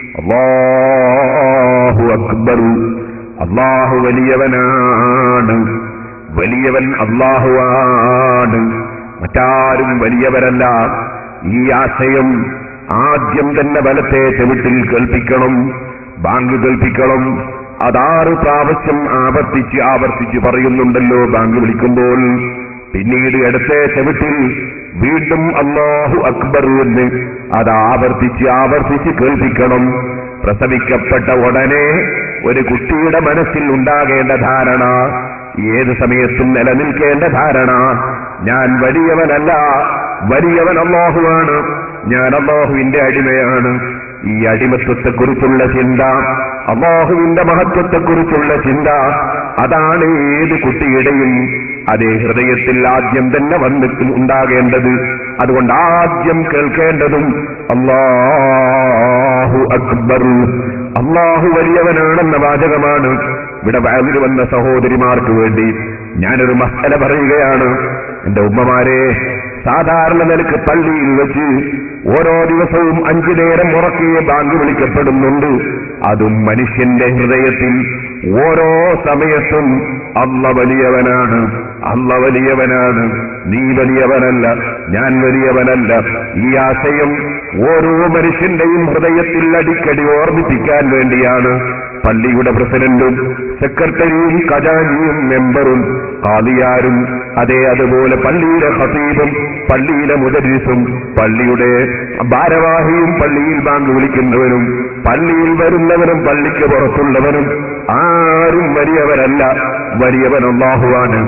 അള്ളാഹു അക്ബർ അള്ളാഹു വലിയവനാണ് വലിയവൻ അള്ളാഹുവാണ് മറ്റാരും വലിയവരല്ല ഈ ആശയം ആദ്യം തന്നെ വലത്തെ ചെവിട്ടിൽ കേൾപ്പിക്കണം ബാങ്ക് കേൾപ്പിക്കണം അതാറ് പ്രാവശ്യം ആവർത്തിച്ച് ആവർത്തിച്ച് പറയുന്നുണ്ടല്ലോ ബാങ്ക് വിളിക്കുമ്പോൾ പിന്നീട് അടുത്ത ചെവിട്ടിൽ വീണ്ടും അള്ളാഹു അക്ബർ എന്ന് അത് ആവർത്തിച്ച് ആവർത്തിച്ച് കേൾപ്പിക്കണം പ്രസവിക്കപ്പെട്ട ഉടനെ ഒരു കുട്ടിയുടെ മനസ്സിൽ ഉണ്ടാകേണ്ട ധാരണ ഏത് സമയത്തും നിലനിൽക്കേണ്ട ധാരണ ഞാൻ വലിയവനല്ല വലിയവൻ അള്ളാഹുവാണ് ഞാൻ അള്ളാഹുവിന്റെ അടിമയാണ് ഈ അടിമത്വത്തെക്കുറിച്ചുള്ള ചിന്ത അള്ളാഹുവിന്റെ മഹത്വത്തെക്കുറിച്ചുള്ള ചിന്ത അതാണ് ഏത് കുട്ടിയുടെയും അതേ ഹൃദയത്തിൽ ആദ്യം തന്നെ വന്ന് ഉണ്ടാകേണ്ടത് അതുകൊണ്ട് ആദ്യം കേൾക്കേണ്ടതും അള്ളാഹു അക്ബർ അള്ളാഹു വലിയവനാണെന്ന വാചകമാണ് ഇവിടെ വയലിൽ വന്ന സഹോദരിമാർക്ക് വേണ്ടി ഞാനൊരു മസല പറയുകയാണ് എന്റെ ഉമ്മമാരെ സാധാരണ നിലക്ക് പള്ളിയിൽ വെച്ച് ഓരോ ദിവസവും അഞ്ചു നേരം ഉറക്കെ ബാങ്ക് വിളിക്കപ്പെടുന്നുണ്ട് അതും മനുഷ്യന്റെ ഹൃദയത്തിൽ ഓരോ സമയത്തും അല്ല വലിയവനാണ് അല്ല വലിയവനാണ് നീ വലിയവനല്ല ഞാൻ വലിയവനല്ല ഈ ആശയം ഓരോ മനുഷ്യന്റെയും ഹൃദയത്തിൽ അടിക്കടി ഓർമ്മിപ്പിക്കാൻ വേണ്ടിയാണ് പള്ളിയുടെ പ്രസിഡന്റും സെക്രട്ടറിയും ഖജാനിയും മെമ്പറും കാതിയാരും അതേ അതുപോലെ പള്ളിയുടെ ഹസീബും പള്ളിയിലെ മുദരീസും പള്ളിയുടെ ഭാരവാഹിയും പള്ളിയിൽ ബാങ്ക് വിളിക്കുന്നവരും പള്ളിയിൽ വരുന്നവരും പള്ളിക്ക് പുറത്തുള്ളവരും ആരും വലിയവരല്ല വലിയവൻ അള്ളാഹുവാണ്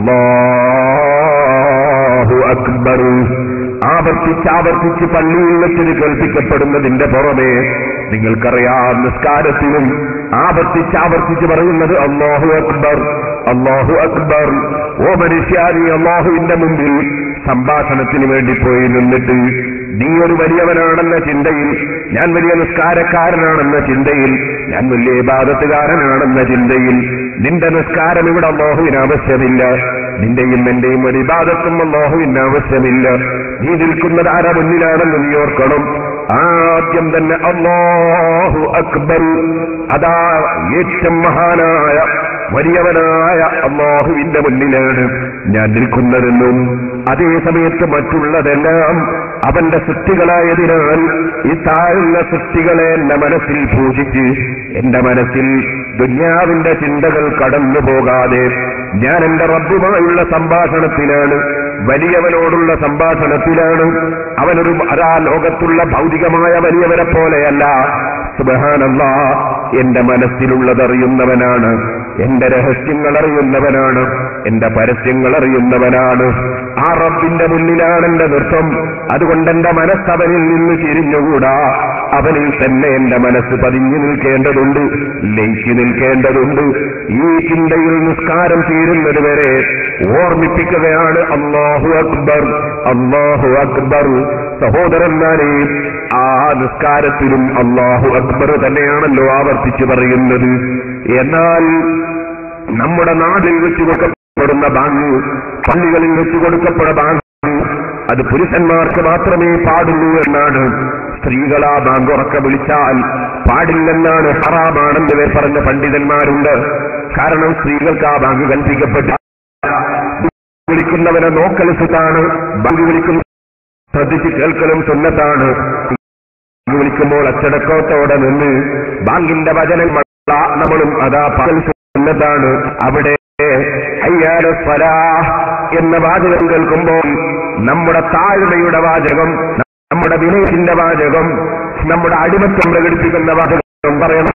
അള്ളാഹു അക്ബർ ആവർത്തിച്ച് ആവർത്തിച്ച് പള്ളിയിൽ വെച്ചത് കേൾപ്പിക്കപ്പെടുന്നതിന്റെ പുറമെ നിങ്ങൾക്കറിയാം നിസ്കാരത്തിലും ആവർത്തിച്ച് ആവർത്തിച്ച് പറയുന്നത് അള്ളാഹു അക്ബർ അള്ളാഹു അക്ബർ ഓ മനുഷ്യാനി അള്ളാഹുവിന്റെ മുമ്പിൽ സംഭാഷണത്തിന് വേണ്ടി പോയി നിന്നിട്ട് നീ ഒരു വലിയവനാണെന്ന ചിന്തയിൽ ഞാൻ വലിയ നിസ്കാരക്കാരനാണെന്ന ചിന്തയിൽ ഞാൻ വലിയ ഇബാദത്തുകാരനാണെന്ന ചിന്തയിൽ നിന്റെ നിസ്കാരം ഇവിടെ അള്ളാഹുവിന് ആവശ്യമില്ല നിന്റെയും എന്റെയും ഒരു ഇബാദത്തും അള്ളാഹുവിന് ആവശ്യമില്ല നീ നിൽക്കുന്നത് ആരാ മുന്നിലാണെന്ന് നീ ഓർക്കണം ആദ്യം തന്നെ അള്ളാഹു അക്ബർ അതാ ഏറ്റവും മഹാനായ വലിയവനായ അള്ളാഹുവിന്റെ മുന്നിലാണ് ഞാൻ നിൽക്കുന്നതെന്നും അതേ സമയത്ത് മറ്റുള്ളതെല്ലാം അവന്റെ സൃഷ്ടികളായതിനാൽ ഈ താഴ്ന്ന സൃഷ്ടികളെ എന്റെ മനസ്സിൽ പൂജിച്ച് എന്റെ മനസ്സിൽ ദുന്യാവിന്റെ ചിന്തകൾ കടന്നു പോകാതെ ഞാൻ എന്റെ റബ്ബുമായുള്ള സംഭാഷണത്തിലാണ് വലിയവനോടുള്ള സംഭാഷണത്തിലാണ് അവനൊരു അതാ ലോകത്തുള്ള ഭൗതികമായ വലിയവനെ പോലെയല്ല സുബഹാനല്ല എന്റെ മനസ്സിലുള്ളതറിയുന്നവനാണ് എന്റെ രഹസ്യങ്ങൾ അറിയുന്നവനാണ് എന്റെ പരസ്യങ്ങൾ അറിയുന്നവനാണ് ആ റബ്ബിന്റെ മുന്നിലാണ് എന്റെ നൃത്തം അതുകൊണ്ട് എന്റെ മനസ്സ് അവനിൽ നിന്ന് തിരിഞ്ഞുകൂടാ അവനിൽ തന്നെ എന്റെ മനസ്സ് പതിഞ്ഞു നിൽക്കേണ്ടതുണ്ട് ലയിച്ചു നിൽക്കേണ്ടതുണ്ട് ഈ ചിന്തയിൽ നിസ്കാരം തീരുന്നത് വരെ ഓർമ്മിപ്പിക്കുകയാണ് അള്ളാഹു അക്ബർ അള്ളാഹു അക്ബർ സഹോദരന്മാരെ ആ നിസ്കാരത്തിലും അള്ളാഹു അക്ബർ തന്നെയാണല്ലോ ആവർത്തിച്ചു പറയുന്നത് എന്നാൽ നമ്മുടെ നാട്ടിൽ വെച്ച് കൊടുക്കപ്പെടുന്ന ബാങ്ക് പള്ളികളിൽ വെച്ച് കൊടുക്കപ്പെടുന്ന ബാങ്ക് അത് പുരുഷന്മാർക്ക് മാത്രമേ പാടുള്ളൂ എന്നാണ് സ്ത്രീകൾ ആ ബാങ്ക് ഉറക്ക വിളിച്ചാൽ പാടില്ലെന്നാണ് ഹറാമാണെന്ന് പറഞ്ഞ പണ്ഡിതന്മാരുണ്ട് കാരണം സ്ത്രീകൾക്ക് ആ ബാങ്ക് കൽപ്പിക്കപ്പെട്ട വിളിക്കുന്നവനെ നോക്കൽ സുഖാണ് ബാങ്ക് വിളിക്കുന്ന ശ്രദ്ധിച്ച് കേൾക്കലും സുന്നത്താണ് ബാങ്ക് വിളിക്കുമ്പോൾ അച്ചടക്കത്തോടെ നിന്ന് ബാങ്കിന്റെ വചനങ്ങൾ നമ്മളും അതാ പകൽ സുന്നത്താണ് അവിടെ അയ്യാര സ്വലാ എന്ന വാചകം കേൾക്കുമ്പോൾ നമ്മുടെ താഴ്മയുടെ വാചകം നമ്മുടെ വിനയത്തിന്റെ വാചകം നമ്മുടെ അടിമത്വം പ്രകടിപ്പിക്കുന്ന വാചകം പറയണം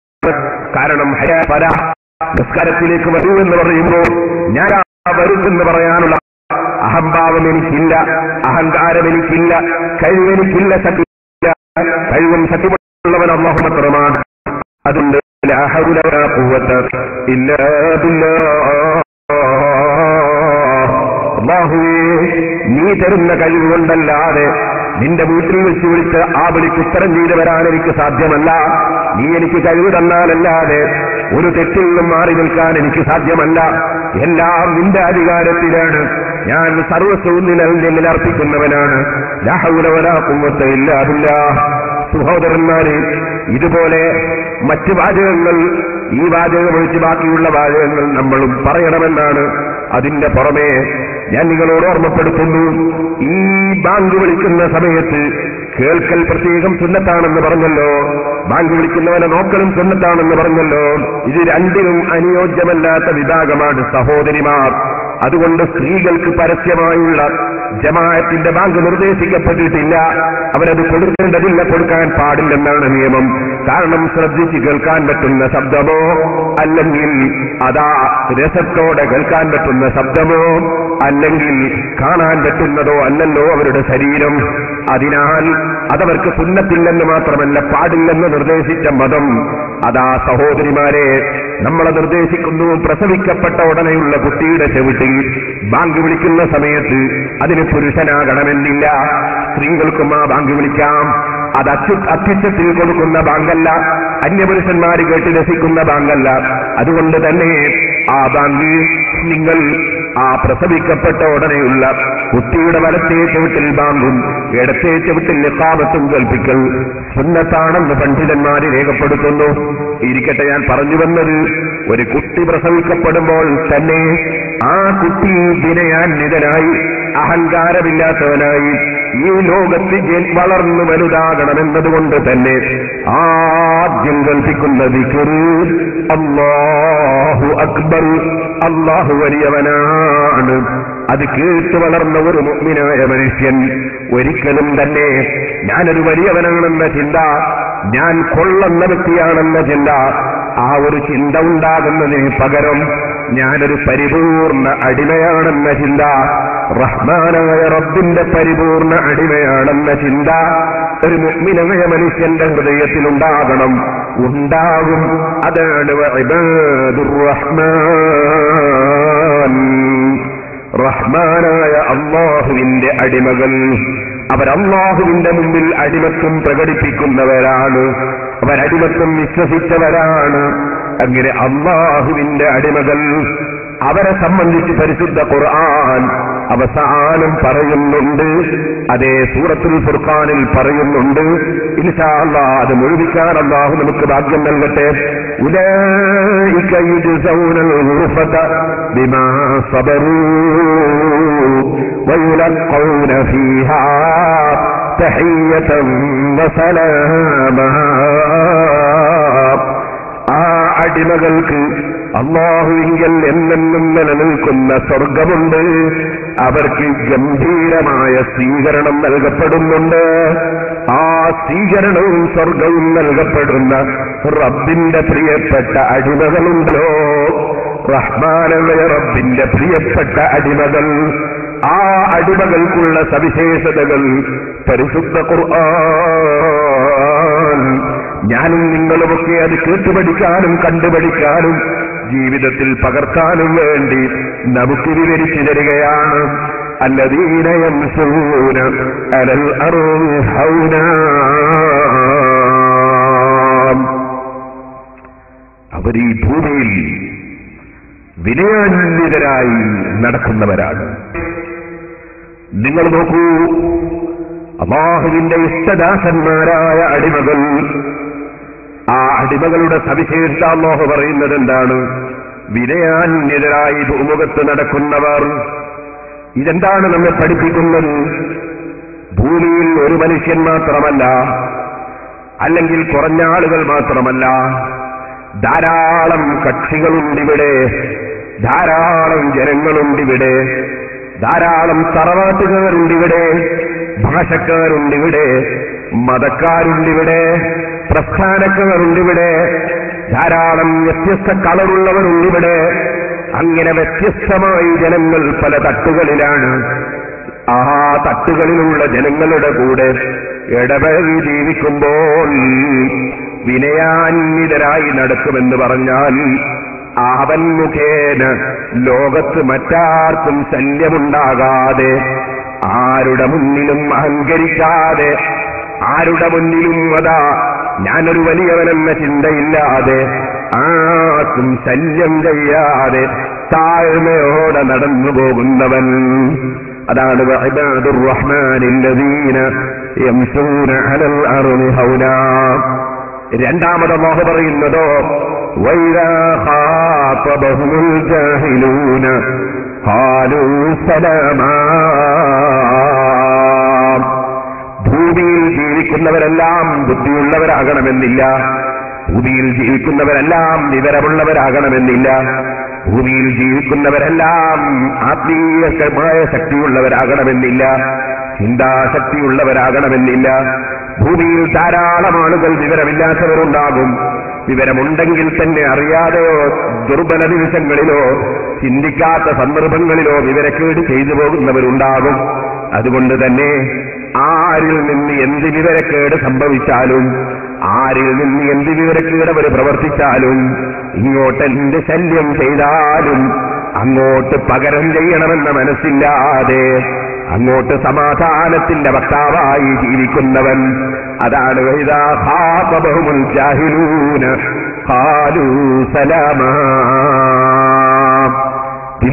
കാരണം ഹയാ പര നിസ്കാരത്തിലേക്ക് വരൂ എന്ന് പറയുമ്പോൾ ഞാൻ ആ വരുന്നെന്ന് പറയാനുള്ള അഹംഭാവം എനിക്കില്ല അഹങ്കാരം എനിക്കില്ല കഴിവെനിക്കില്ല സത്യമില്ല കഴിവും സത്യമുള്ളവൻ അള്ളാഹു മാത്രമാണ് അതുകൊണ്ട് ലാ ഹൗല വലാ ഖുവത ഇല്ലാ ബില്ലാഹ് അള്ളാഹുവേ നീ തരുന്ന കഴിവ് കൊണ്ടല്ലാതെ നിന്റെ വീട്ടിൽ വെച്ച് വിളിച്ച് ആ വിളിക്ക് ഉത്തരം ചെയ്തു വരാൻ എനിക്ക് സാധ്യമല്ല നീ എനിക്ക് കഴിവ് തന്നാലല്ലാതെ ഒരു തെറ്റിൽ നിന്നും മാറി നിൽക്കാൻ എനിക്ക് സാധ്യമല്ല എല്ലാം നിന്റെ അധികാരത്തിലാണ് ഞാൻ സർവസ്വവും നിലൽ നിന്നിൽ അർപ്പിക്കുന്നവനാണ് ഇല്ലാതില്ല സഹോദരന്മാരെ ഇതുപോലെ മറ്റ് വാചകങ്ങൾ ഈ വാചകം ഒഴിച്ച് ബാക്കിയുള്ള വാചകങ്ങൾ നമ്മളും പറയണമെന്നാണ് അതിന്റെ പുറമെ ഞാൻ നിങ്ങളോട് ഓർമ്മപ്പെടുത്തുന്നു ഈ ബാങ്ക് വിളിക്കുന്ന സമയത്ത് കേൾക്കൽ പ്രത്യേകം സുന്നത്താണെന്ന് പറഞ്ഞല്ലോ ബാങ്ക് വിളിക്കുന്നവനെ നോക്കലും സുന്നത്താണെന്ന് പറഞ്ഞല്ലോ ഇത് രണ്ടിനും അനുയോജ്യമല്ലാത്ത വിഭാഗമാണ് സഹോദരിമാർ അതുകൊണ്ട് സ്ത്രീകൾക്ക് പരസ്യമായുള്ള ജമാഅത്തിന്റെ ബാങ്ക് നിർദ്ദേശിക്കപ്പെട്ടിട്ടില്ല അവരത് കൊടുക്കേണ്ടതില്ല കൊടുക്കാൻ പാടില്ലെന്നാണ് നിയമം കാരണം ശ്രദ്ധിച്ച് കേൾക്കാൻ പറ്റുന്ന ശബ്ദമോ അല്ലെങ്കിൽ അതാ രസത്തോടെ കേൾക്കാൻ പറ്റുന്ന ശബ്ദമോ അല്ലെങ്കിൽ കാണാൻ പറ്റുന്നതോ അല്ലല്ലോ അവരുടെ ശരീരം അതിനാൽ അതവർക്ക് സുന്നത്തില്ലെന്ന് മാത്രമല്ല പാടില്ലെന്ന് നിർദ്ദേശിച്ച മതം അതാ സഹോദരിമാരെ നമ്മളെ നിർദ്ദേശിക്കുന്നു പ്രസവിക്കപ്പെട്ട ഉടനെയുള്ള കുട്ടിയുടെ ചെവിട്ടിൽ ബാങ്ക് വിളിക്കുന്ന സമയത്ത് അതിന് പുരുഷനാകണമെന്നില്ല സ്ത്രീകൾക്കും ആ ബാങ്ക് വിളിക്കാം അത് അത്യു അത്യുച്ചത്തിൽ കൊടുക്കുന്ന ബാങ്കല്ല അന്യപുരുഷന്മാർ കേട്ട് രസിക്കുന്ന ബാങ്കല്ല അതുകൊണ്ട് തന്നെ ആ ബാങ്ക് നിങ്ങൾ ആ പ്രസവിക്കപ്പെട്ട ഉടനെയുള്ള കുട്ടിയുടെ വലത്തേ ചവിട്ടിൽ ബാങ്കും ഇടത്തേ ചവിട്ടിൽ നിക്കാമത്തും കൽപ്പിക്കൽ സുന്നത്താണെന്ന് പണ്ഡിതന്മാര് രേഖപ്പെടുത്തുന്നു ഇരിക്കട്ടെ ഞാൻ പറഞ്ഞു വന്നത് ഒരു കുട്ടി പ്രസവിക്കപ്പെടുമ്പോൾ തന്നെ ആ കുട്ടി വിനയാന്വിതനായി അഹങ്കാരമില്ലാത്തവനായി ഈ ലോകത്ത് ജൻ- വളർന്നു വലുതാകണമെന്നതുകൊണ്ട് തന്നെ ആദ്യം കൽപ്പിക്കുന്ന ദിക്കറ് അള്ളാഹു അക്ബർ അള്ളാഹു വലിയവനാണ് അത് കേട്ട് വളർന്ന ഒരു മുഗ്മിനായ മനുഷ്യൻ ഒരിക്കലും തന്നെ ഞാനൊരു വലിയവനാണെന്ന ചിന്ത ഞാൻ കൊള്ളുന്ന വ്യക്തിയാണെന്ന ചിന്ത ആ ഒരു ചിന്ത ഉണ്ടാകുന്നതിന് പകരം ഞാനൊരു പരിപൂർണ അടിമയാണെന്ന ചിന്ത റഹ്മാനായ റബ്ബിന്റെ പരിപൂർണ അടിമയാണെന്ന ചിന്ത ഒരു മുഗ്മിനായ മനുഷ്യന്റെ ഹൃദയത്തിൽ ഉണ്ടാകണം ഉണ്ടാകും അതാണ് ഇബാദുർ റഹ്മാൻ റഹ്മാനായ അള്ളാഹുവിന്റെ അടിമകൾ അവർ അള്ളാഹുവിന്റെ മുമ്പിൽ അടിമത്വം പ്രകടിപ്പിക്കുന്നവരാണ് അവരടിമത്വം വിശ്വസിച്ചവരാണ് അങ്ങനെ അള്ളാഹുവിന്റെ അടിമകൾ അവരെ സംബന്ധിച്ച് പരിശുദ്ധ ഖുർആൻ അവസാനം പറയുന്നുണ്ട് അതേ സൂറത്തുൽ ഫുർഖാനിൽ പറയുന്നുണ്ട് ഇൻഷാ അല്ലാഹ് അത് മുഴുവിക്കാൻ അള്ളാഹു നമുക്ക് ഭാഗ്യം നൽകട്ടെ ഉലൈക യുജ്സൗനൽ ഗുർഫത ബിമാ സബറൂ ويلقون فيها تحية وسلاما ആ അടിമകൾക്ക് അള്ളാഹുവിങ്കൽ എന്നെന്നും നിലനിൽക്കുന്ന സ്വർഗമുണ്ട് അവർക്ക് ഗംഭീരമായ സ്വീകരണം നൽകപ്പെടുന്നുണ്ട് ആ സ്വീകരണവും സ്വർഗവും നൽകപ്പെടുന്ന റബ്ബിന്റെ പ്രിയപ്പെട്ട അടിമകളുണ്ടല്ലോ റഹ്മാനായ റബ്ബിന്റെ പ്രിയപ്പെട്ട അടിമകൾ ആ അടിമകൾക്കുള്ള സവിശേഷതകൾ പരിശുദ്ധ ഖുർആൻ ഞാനും നിങ്ങളുമൊക്കെ അത് കേട്ടുപഠിക്കാനും കണ്ടുപഠിക്കാനും ജീവിതത്തിൽ പകർത്താനും വേണ്ടി നമുക്ക് വിവരിച്ചു തരികയാണ് അല്ലദീനയം സൂന അലൽ അറുഹൗന അവർ ഈ ഭൂമിയിൽ വിനയാന്വിതരായി നടക്കുന്നവരാണ് നിങ്ങൾ നോക്കൂ അള്ളാഹുവിന്റെ ഇഷ്ടദാസന്മാരായ അടിമകൾ ആ അടിമകളുടെ സവിശേഷത അള്ളാഹു പറയുന്നത് എന്താണ് വിനയാന്വിതരായി ഭൂമുഖത്ത് നടക്കുന്നവർ ഇതെന്താണ് നമ്മെ പഠിപ്പിക്കുന്നത് ഭൂമിയിൽ ഒരു മനുഷ്യൻ മാത്രമല്ല അല്ലെങ്കിൽ കുറഞ്ഞ ആളുകൾ മാത്രമല്ല ധാരാളം കക്ഷികളുണ്ടിവിടെ ധാരാളം ജനങ്ങളുണ്ടിവിടെ ധാരാളം തറവാട്ടുകാരുണ്ടിവിടെ ഭാഷക്കാരുണ്ടിവിടെ മതക്കാരുണ്ടിവിടെ പ്രസ്ഥാനക്കാരുണ്ടിവിടെ ധാരാളം വ്യത്യസ്ത കളറുള്ളവരുണ്ടിവിടെ അങ്ങനെ വ്യത്യസ്തമായി ജനങ്ങൾ പല തട്ടുകളിലാണ് ആ തട്ടുകളിലുള്ള ജനങ്ങളുടെ കൂടെ ഇടപഴകി ജീവിക്കുമ്പോൾ വിനയാന്വിതരായി നടക്കുമെന്ന് പറഞ്ഞാൽ അവൻ മുഖേന ലോകത്ത് മറ്റാർക്കും ശല്യമുണ്ടാകാതെ ആരുടെ മുന്നിലും അഹങ്കരിക്കാതെ ആരുടെ മുന്നിലും അതാ ഞാനൊരു വലിയവനെന്ന ചിന്തയില്ലാതെ ആർക്കും ശല്യം ചെയ്യാതെ താഴ്മയോടെ നടന്നു പോകുന്നവൻ അതാണ് വഇബാദുർ റഹ്മാനില്ലദീന യംശൂന അലൽ അർളി ഹൗലാ രണ്ടാമത് അല്ലാഹു പറയുന്നതോ വൈദാ ഖാതബഹുൽ ജാഹിലൂന ഖാലൂ സലാമാ ഭൂമിയിൽ ജീവിക്കുന്നവരെല്ലാം ബുദ്ധിയുള്ളവരാകണമെന്നില്ല ഭൂമിയിൽ ജീവിക്കുന്നവരെല്ലാം വിവരമുള്ളവരാകണമെന്നില്ല ഭൂമിയിൽ ജീവിക്കുന്നവരെല്ലാം ആത്മീയമായ ശക്തിയുള്ളവരാകണമെന്നില്ല ചിന്താശക്തിയുള്ളവരാകണമെന്നില്ല ഭൂമിയിൽ ധാരാളം ആളുകൾ വിവരമില്ലാത്തവരുണ്ടാകും വിവരമുണ്ടെങ്കിൽ തന്നെ അറിയാതെയോ ദുർബല നിമിഷങ്ങളിലോ ചിന്തിക്കാത്ത സന്ദർഭങ്ങളിലോ വിവരക്കേട് ചെയ്തു പോകുന്നവരുണ്ടാകും അതുകൊണ്ട് തന്നെ ആരിൽ നിന്ന് എന്ത് വിവരക്കേട് സംഭവിച്ചാലും ആരിൽ നിന്ന് എന്ത് വിവരക്കേട് അവർ പ്രവർത്തിച്ചാലും ഇങ്ങോട്ട് എന്ത് ശല്യം ചെയ്താലും അങ്ങോട്ട് പകരം ചെയ്യണമെന്ന മനസ്സില്ലാതെ അങ്ങോട്ട് സമാധാനത്തിന്റെ വക്താവായി ജീവിക്കുന്നവൻ അതാണ് വൈദാ ഖാതബഹുമുൽ ജാഹിലൂന ഖാലൂ സലാമാ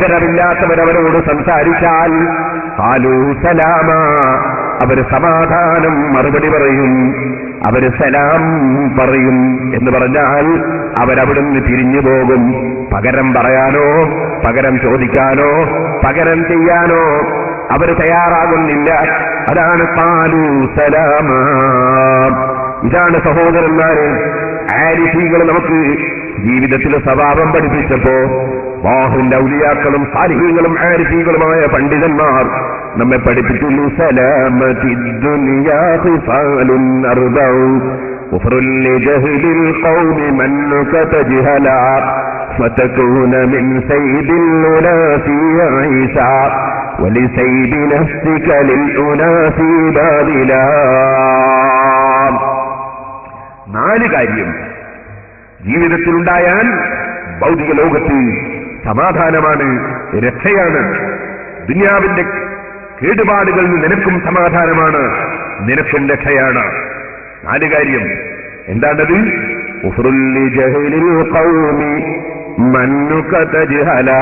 വിവരമില്ലാത്തവരവരോട് സംസാരിച്ചാൽ കാലൂ സലാമ അവര് സമാധാനം മറുപടി പറയും അവര് സലാം പറയും എന്ന് പറഞ്ഞാൽ അവരവിടുന്ന് തിരിഞ്ഞു പോകും പകരം പറയാനോ പകരം ചോദിക്കാനോ പകരം ചെയ്യാനോ അവർ തയ്യാറാകുന്നില്ല അതാണ് പാലു സലാമ ഇതാണ് സഹോദരന്മാര് ആരിഫീകൾ നമുക്ക് ജീവിതത്തിലെ സ്വഭാവം പഠിപ്പിച്ചപ്പോ വാഹുവിന്റെ ഔലിയാക്കളും സാലിഹീങ്ങളും ആരിഫീകളുമായ പണ്ഡിതന്മാർ നമ്മെ പഠിപ്പിക്കുന്നു സലാമതി ദുനിയാ ഖിസാലുൻ അർബഉ كفر لجهل القوم منك تجهلا فتكون من سيد الأناس عيسى ولسيد نفسك للأناس باذلا നാല് കാര്യം ജീവിതത്തിലുണ്ടായാൽ ഭൗതിക ലോകത്ത് സമാധാനമാണ് രക്ഷയാണ് ദുനിയാവിന്റെ കേടുപാടുകളിൽ നിനക്കും സമാധാനമാണ് നിനക്കും രക്ഷയാണ് നാല് കാര്യം എന്താണത് ഉഫ്റുല്ലി ജഹലിൽ ഖൗമി മന്നുക തജ്ഹലാ.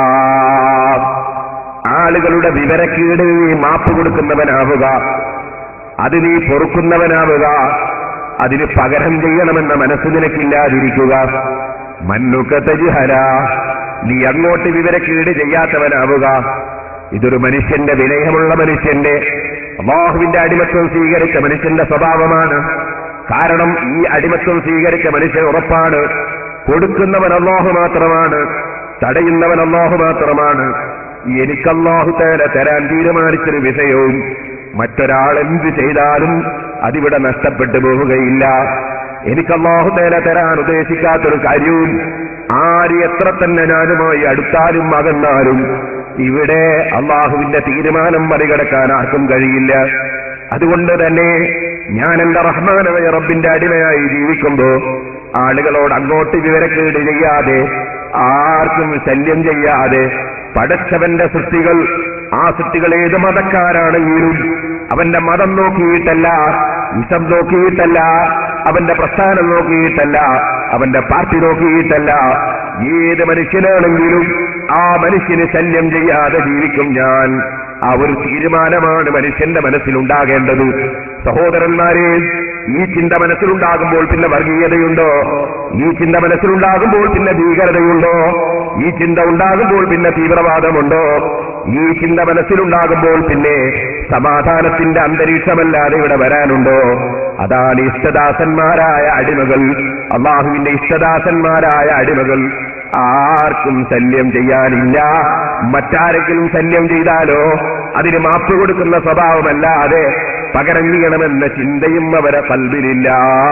ആളുകളുടെ വിവരക്കേട് നീ മാപ്പ് കൊടുക്കുന്നവനാവുക അത് നീ പൊറുക്കുന്നവനാവുക അതിന് പകരം ചെയ്യണമെന്ന മനസ്സ് നിനക്കില്ലാതിരിക്കുക മന്നുക തജ്ഹല നീ അങ്ങോട്ട് വിവരക്കേട് ചെയ്യാത്തവനാവുക ഇതൊരു മനുഷ്യന്റെ വിനയമുള്ള മനുഷ്യന്റെ അള്ളാഹുവിന്റെ അടിമത്വം സ്വീകരിച്ച മനുഷ്യന്റെ സ്വഭാവമാണ് കാരണം ഈ അടിമത്വം സ്വീകരിച്ച മനുഷ്യൻ ഉറപ്പാണ് കൊടുക്കുന്നവൻ അള്ളാഹു മാത്രമാണ് തടയുന്നവൻ അള്ളാഹു മാത്രമാണ് എനിക്ക് അള്ളാഹു തേല തരാൻ തീരുമാനിച്ചൊരു വിഷയവും മറ്റൊരാൾ എന്ത് ചെയ്താലും അതിവിടെ നഷ്ടപ്പെട്ടു പോവുകയില്ല എനിക്ക് അള്ളാഹു തേല തരാൻ ഉദ്ദേശിക്കാത്തൊരു കാര്യവും ആര് എത്ര തന്നെ ഞാനുമായി അടുത്താലും അകന്നാലും ഇവിടെ അള്ളാഹുവിന്റെ തീരുമാനം മറികടക്കാൻ ആർക്കും കഴിയില്ല അതുകൊണ്ട് തന്നെ ഞാൻ എന്റെ റഹ്മാനായ റബ്ബിന്റെ അടിമയായി ജീവിക്കുമ്പോ ആളുകളോട് അങ്ങോട്ട് വിവരക്കേട് ചെയ്യാതെ ആർക്കും ശല്യം ചെയ്യാതെ പടച്ചവന്റെ സൃഷ്ടികൾ ആ സൃഷ്ടികൾ ഏത് മതക്കാരാണെങ്കിലും അവന്റെ മതം നോക്കിയിട്ടല്ല വിഷം നോക്കിയിട്ടല്ല അവന്റെ പ്രസ്ഥാനം നോക്കിയിട്ടല്ല അവന്റെ പാർട്ടി നോക്കിയിട്ടല്ല ഏത് മനുഷ്യനാണെങ്കിലും ആ മനുഷ്യന് ശല്യം ചെയ്യാതെ ജീവിക്കും ഞാൻ ആ ഒരു തീരുമാനമാണ് മനുഷ്യന്റെ മനസ്സിലുണ്ടാകേണ്ടത് സഹോദരന്മാരെ ഈ ചിന്ത മനസ്സിലുണ്ടാകുമ്പോൾ പിന്നെ വർഗീയതയുണ്ടോ ഈ ചിന്ത മനസ്സിലുണ്ടാകുമ്പോൾ പിന്നെ ഭീകരതയുണ്ടോ ഈ ചിന്ത ഉണ്ടാകുമ്പോൾ പിന്നെ തീവ്രവാദമുണ്ടോ ഈ ചിന്ത മനസ്സിലുണ്ടാകുമ്പോൾ പിന്നെ സമാധാനത്തിന്റെ അന്തരീക്ഷമല്ലാതെ ഇവിടെ വരാനുണ്ടോ അതാണ് ഇഷ്ടദാസന്മാരായ അടിമകൾ അള്ളാഹുവിന്റെ ഇഷ്ടദാസന്മാരായ അടിമകൾ ആർക്കും ശല്യം ചെയ്യാനില്ല മറ്റാരെങ്കിലും ശല്യം ചെയ്താലോ അതിന് മാപ്പ് കൊടുക്കുന്ന സ്വഭാവമല്ലാതെ പകരം ചെയ്യണമെന്ന ചിന്തയും അവരെ കൽവിലില്ല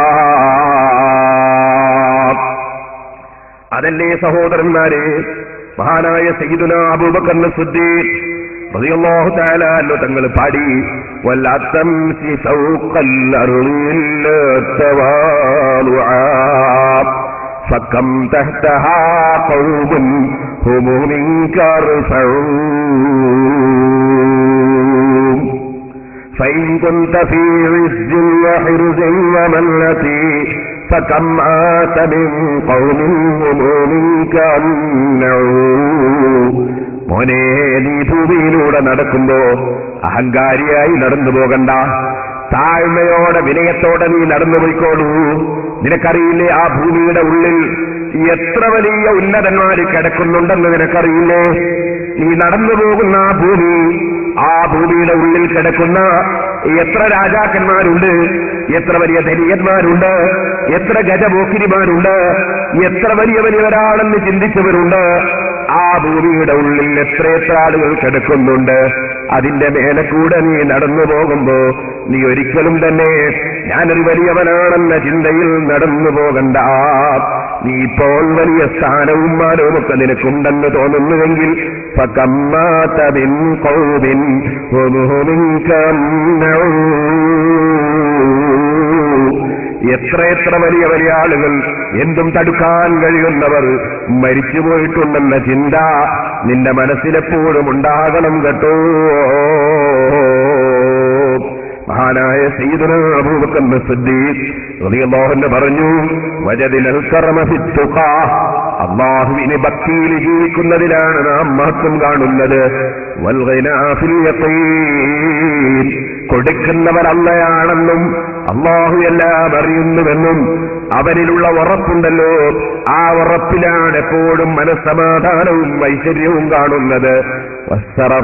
അതല്ലേ സഹോദരന്മാരെ മഹാനായ സയ്യിദുന അബൂബക്കറിന് സുദ്ദീ റളിയല്ലാഹു തആല അല്ലോ തങ്ങൾ പാടി വല്ലത്തംസി ഫൗഖൽ അർളിൽ തവാലുആ فكم تحتها قوم هم منك رفعون فإن كنت في عز وحرز وملة فكم آت من قوم هم منك أمنعون മോനെ നീ ഭൂമിയിലൂടെ നടക്കുമ്പോ അഹങ്കാരിയായി നടന്നു പോകണ്ട താഴ്മയോടെ വിനയത്തോടെ നീ നടന്നു പോയിക്കോളൂ നിനക്കറിയില്ലേ ആ ഭൂമിയുടെ ഉള്ളിൽ എത്ര വലിയ ഉന്നതന്മാര് കിടക്കുന്നുണ്ടെന്ന് നിനക്കറിയില്ലേ നീ നടന്നു പോകുന്ന ആ ഭൂമി ആ ഭൂമിയുടെ ഉള്ളിൽ കിടക്കുന്ന എത്ര രാജാക്കന്മാരുണ്ട് എത്ര വലിയ ധനികന്മാരുണ്ട് എത്ര ഗജപോക്കിരിമാരുണ്ട് എത്ര വലിയ വലിയവരാണെന്ന് ചിന്തിച്ചവരുണ്ട് ആ ഭൂമിയുടെ ഉള്ളിൽ എത്രയെത്ര ആളുകൾ കിടക്കുന്നുണ്ട് അതിന്റെ മേലെ കൂടെ നീ നടന്നു പോകുമ്പോ നീ ഒരിക്കലും തന്നെ ഞാനൊരു വലിയവനാണെന്ന ചിന്തയിൽ നടന്നു പോകണ്ട നീ ഇപ്പോൾ വലിയ സ്ഥാനവും മാനവും ഒക്കെ നിനക്കുണ്ടെന്ന് തോന്നുന്നുവെങ്കിൽ ഫകമ്മാതബിൻ ഖൗബിൻ വഹുമിൻ എത്ര എത്ര വലിയ വലിയ ആളുകൾ എന്തും തടുക്കാൻ കഴിയുന്നവർ മരിച്ചുപോയിട്ടുണ്ടെന്ന ചിന്ത നിന്റെ മനസ്സിലെപ്പോഴും ഉണ്ടാകണം കേട്ടോ മഹാനായ സയ്യിദുന അബൂബക്കർ സിദ്ദീഖ് റളിയല്ലാഹു അൻഹു പറഞ്ഞു വജദിനൽ കറമ ഫിത്തുഖാ അള്ളാഹുവിന് ഭക്തിയിൽ ജീവിക്കുന്നതിലാണ് നാം മഹത്വം കാണുന്നത് വൽഗിനാ ഫിൽ യഖീൻ. കൊടുക്കുന്നവൻ അല്ലയാണെന്നും അള്ളാഹു എല്ലാം അറിയുന്നുവെന്നും അവനിലുള്ള ഉറപ്പുണ്ടല്ലോ ആ ഉറപ്പിലാണ് എപ്പോഴും മനസ്സമാധാനവും ഐശ്വര്യവും കാണുന്നത് വസ്സറഫ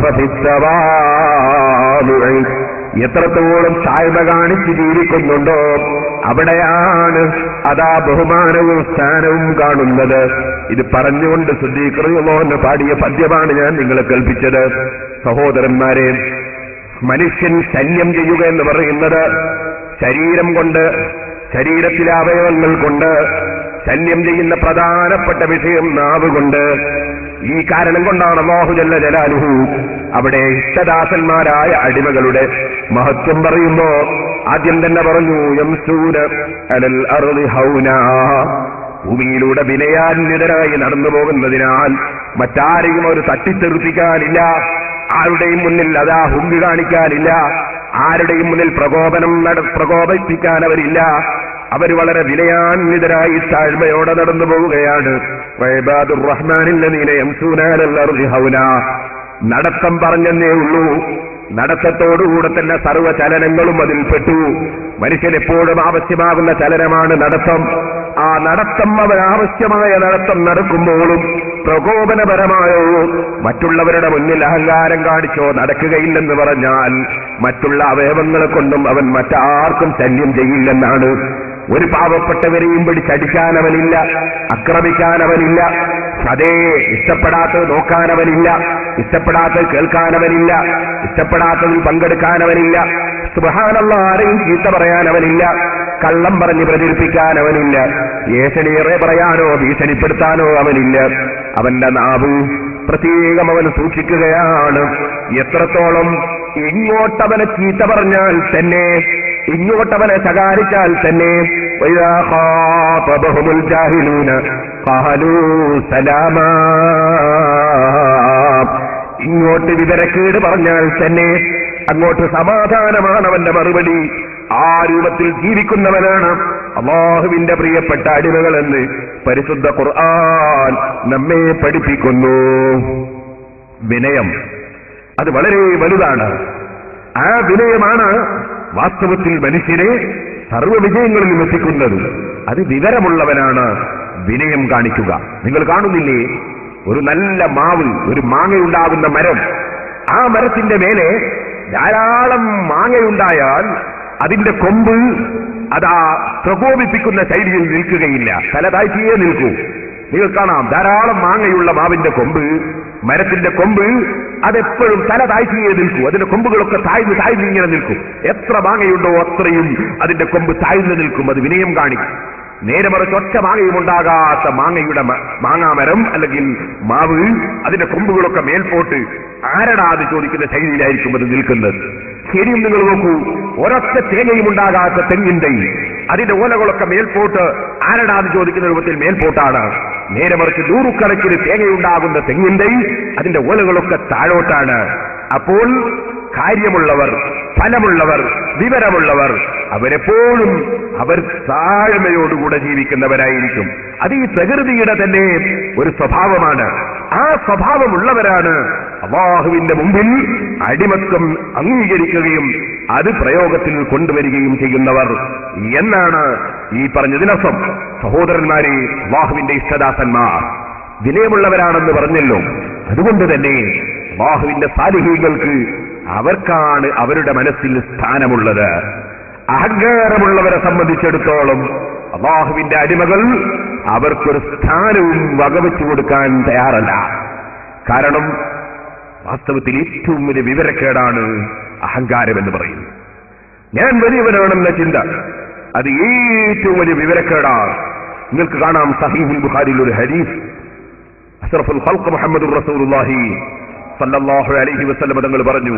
ഫിത്തവാദുഇ. എത്രത്തോളം താഴ്മ കാണിച്ച് ജീവിക്കുന്നുണ്ടോ അവിടെയാണ് അതാ ബഹുമാനവും സ്ഥാനവും കാണുന്നത് ഇത് പറഞ്ഞുകൊണ്ട് ശുദ്ധീകൃതമോന്ന് പാടിയ പദ്യമാണ് ഞാൻ നിങ്ങളെ കേൾപ്പിച്ചത് സഹോദരന്മാരെ മനുഷ്യൻ ശല്യം ചെയ്യുക എന്ന് പറയുന്നത് ശരീരം കൊണ്ട് ശരീരത്തിലെ അവയവങ്ങൾ കൊണ്ട് ശല്യം ചെയ്യുന്ന പ്രധാനപ്പെട്ട വിഷയം നാവ് കൊണ്ട് ഈ കാരണം കൊണ്ടാണ് അള്ളാഹുജല്ല ജലാലുഹു അവിടെ ഇഷ്ടദാസന്മാരായ അടിമകളുടെ മഹത്വം പറയുമ്പോ ആദ്യം തന്നെ പറഞ്ഞു യംസൂന അലൽ അർളി ഹൗനാ ഭൂമിയിലൂടെ വിനയാന്വിതരായി നടന്നു പോകുന്നതിനാൽ മറ്റാരെയും അവർ തട്ടിത്തെറുപ്പിക്കാനില്ല ആരുടെയും മുന്നിൽ അതാ ഹുങ്ക് കാണിക്കാനില്ല ആരുടെയും മുന്നിൽ പ്രകോപനം നട പ്രകോപിപ്പിക്കാൻ അവരില്ല അവർ വളരെ വിനയാന്വിതരായി താഴ്മയോടെ നടന്നു പോവുകയാണ് വൈബാദുർ റഹ്മാനില്ലതീനെ ഹൗന നടത്തം പറഞ്ഞെന്നേ ഉള്ളൂ നടത്തത്തോടുകൂടെ തന്നെ സർവ്വ ചലനങ്ങളും അതിൽ പെട്ടു മനുഷ്യൻ എപ്പോഴും ആവശ്യമാകുന്ന ചലനമാണ് നടത്തം ആ നടത്തം അവൻ ആവശ്യമായ നടത്തം നടക്കുമ്പോഴും പ്രകോപനപരമായോ മറ്റുള്ളവരുടെ മുന്നിൽ അഹങ്കാരം കാണിച്ചോ നടക്കുകയില്ലെന്ന് പറഞ്ഞാൽ മറ്റുള്ള അവയവങ്ങളെ കൊണ്ടും അവൻ മറ്റാർക്കും ശല്യം ചെയ്യില്ലെന്നാണ് ഒരു പാവപ്പെട്ടവരെയും പിടിച്ചടിക്കാൻ അവനില്ല ആക്രമിക്കാൻ അവനില്ല അതേ ഇഷ്ടപ്പെടാത്തത് നോക്കാൻ അവനില്ല ഇഷ്ടപ്പെടാത്തത് കേൾക്കാൻ അവനില്ല ഇഷ്ടപ്പെടാത്തതിൽ പങ്കെടുക്കാൻ അവനില്ല സുബഹാനുള്ള ആരെയും ചീത്ത പറയാൻ അവനില്ല കള്ളം പറഞ്ഞ് പ്രചരിപ്പിക്കാൻ അവനില്ല ഏഷണിയേറെ പറയാനോ ഭീഷണിപ്പെടുത്താനോ അവനില്ല അവന്റെ നാവ് പ്രത്യേകം അവൻ സൂക്ഷിക്കുകയാണ് എത്രത്തോളം ഇങ്ങോട്ടവനെ ചീത്ത പറഞ്ഞാൽ തന്നെ ഇങ്ങോട്ടവനെ ശകാരിച്ചാൽ തന്നെ വൈദാ ഖാതബഹുമുൽ ജാഹിലൂന ഖാലൂ സലാമാ ഇങ്ങോട്ട് വിവരക്കേട് പറഞ്ഞാൽ തന്നെ അങ്ങോട്ട് സമാധാനമാണ് അവന്റെ മറുപടി ആ രൂപത്തിൽ ജീവിക്കുന്നവനാണ് അള്ളാഹുവിന്റെ പ്രിയപ്പെട്ട അടിമകളെന്ന് പരിശുദ്ധ ഖുർആൻ നമ്മെ പഠിപ്പിക്കുന്നു വിനയം അത് വളരെ വലുതാണ് ആ വിനയമാണ് വാസ്തവത്തിൽ മനുഷ്യനെ സർവ്വ വിജയങ്ങളിലും എത്തിക്കുന്നത് അത് വിവരമുള്ളവനാണ് വിനയം കാണിക്കുക നിങ്ങൾ കാണുന്നില്ലേ ഒരു നല്ല മാവ് ഒരു മാങ്ങയുണ്ടാകുന്ന മരം ആ മരത്തിന്റെ മേലെ ധാരാളം മാങ്ങയുണ്ടായാൽ അതിന്റെ കൊമ്പ് അതാ പ്രകോപിപ്പിക്കുന്ന ശൈലിയിൽ നിൽക്കുകയില്ല തല താഴ്ത്തിയേ നിൽക്കൂ നിങ്ങൾ കാണാം ധാരാളം മാങ്ങയുള്ള മാവിന്റെ കൊമ്പ് മരത്തിന്റെ കൊമ്പ് അതെപ്പോഴും തല താഴ്ത്തിയേ നിൽക്കൂ അതിന്റെ കൊമ്പുകളൊക്കെ താഴ്ന്ന് താഴ്ന്ന് ഇങ്ങനെ നിൽക്കും എത്ര മാങ്ങയുണ്ടോ അത്രയും അതിന്റെ കൊമ്പ് താഴ്ന്നു നിൽക്കും അത് വിനയം കാണിക്കും നേരെ മറിച്ച് ഒറ്റ മാങ്ങയും ഉണ്ടാകാത്ത മാങ്ങയുടെ മ- മാങ്ങാമരം അല്ലെങ്കിൽ മാവ് അതിന്റെ കൊമ്പുകളൊക്കെ മേൽപോട്ട് ആരടാ അത് ചോദിക്കുന്ന ശൈലിയിലായിരിക്കും അത് നിൽക്കുന്നത് ശരിയും നിങ്ങൾ നോക്കൂ ഒരൊറ്റ തേങ്ങയും ഉണ്ടാകാത്ത തെങ്ങിന്റെ അതിന്റെ ഓലകളൊക്കെ മേൽപോട്ട് ആരടാ എന്ന് ചോദിക്കുന്ന രൂപത്തിൽ മേൽപോട്ടാണ് നേരെ മറിച്ച് നൂറുകണക്കിന് തേങ്ങയുണ്ടാകുന്ന തെങ്ങിന്റെ അതിന്റെ ഓലകളൊക്കെ താഴോട്ടാണ് അപ്പോൾ കാര്യമുള്ളവർ ഫലമുള്ളവർ വിവരമുള്ളവർ അവരെപ്പോഴും അവർ താഴ്മയോടുകൂടെ ജീവിക്കുന്നവരായിരിക്കും അത് ഈ പ്രകൃതിയുടെ തന്നെ ഒരു സ്വഭാവമാണ് ആ സ്വഭാവമുള്ളവരാണ് അള്ളാഹുവിന്റെ മുമ്പിൽ അടിമത്വം അംഗീകരിക്കുകയും അത് പ്രയോഗത്തിൽ കൊണ്ടുവരികയും ചെയ്യുന്നവർ എന്നാണ് ഈ പറഞ്ഞതിനർത്ഥം സഹോദരന്മാരെ അള്ളാഹുവിന്റെ ഇഷ്ടദാസന്മാർ വിനയമുള്ളവരാണെന്ന് പറഞ്ഞല്ലോ അതുകൊണ്ട് തന്നെ അള്ളാഹുവിന്റെ സാലിഹ്യങ്ങൾക്ക് അവർക്കാണ് അവരുടെ മനസ്സിൽ സ്ഥാനമുള്ളത് അഹങ്കാരമുള്ളവരെ സംബന്ധിച്ചിടത്തോളം അള്ളാഹുവിന്റെ അടിമകൾ അവർക്കൊരു സ്ഥാനവും വകവെച്ചു കൊടുക്കാൻ തയ്യാറല്ല കാരണം വാസ്തവത്തിൽ ഏറ്റവും വലിയ വിവരക്കേടാണ് അഹങ്കാരം എന്ന് പറയുന്നത് ഞാൻ വലിയവനാണെന്ന ചിന്ത അത് ഏറ്റവും വലിയ വിവരക്കേടാണ് നിങ്ങൾക്ക് കാണാം സഹീഹുൽ ബുഖാരിയിൽ ഒരു ഹരീഫ് അഷ്റഫുൽ ഖൽഖ് മുഹമ്മദ് റസൂലുള്ളാഹി സല്ലല്ലാഹു അലൈഹി വസല്ലം തങ്ങൾ പറഞ്ഞു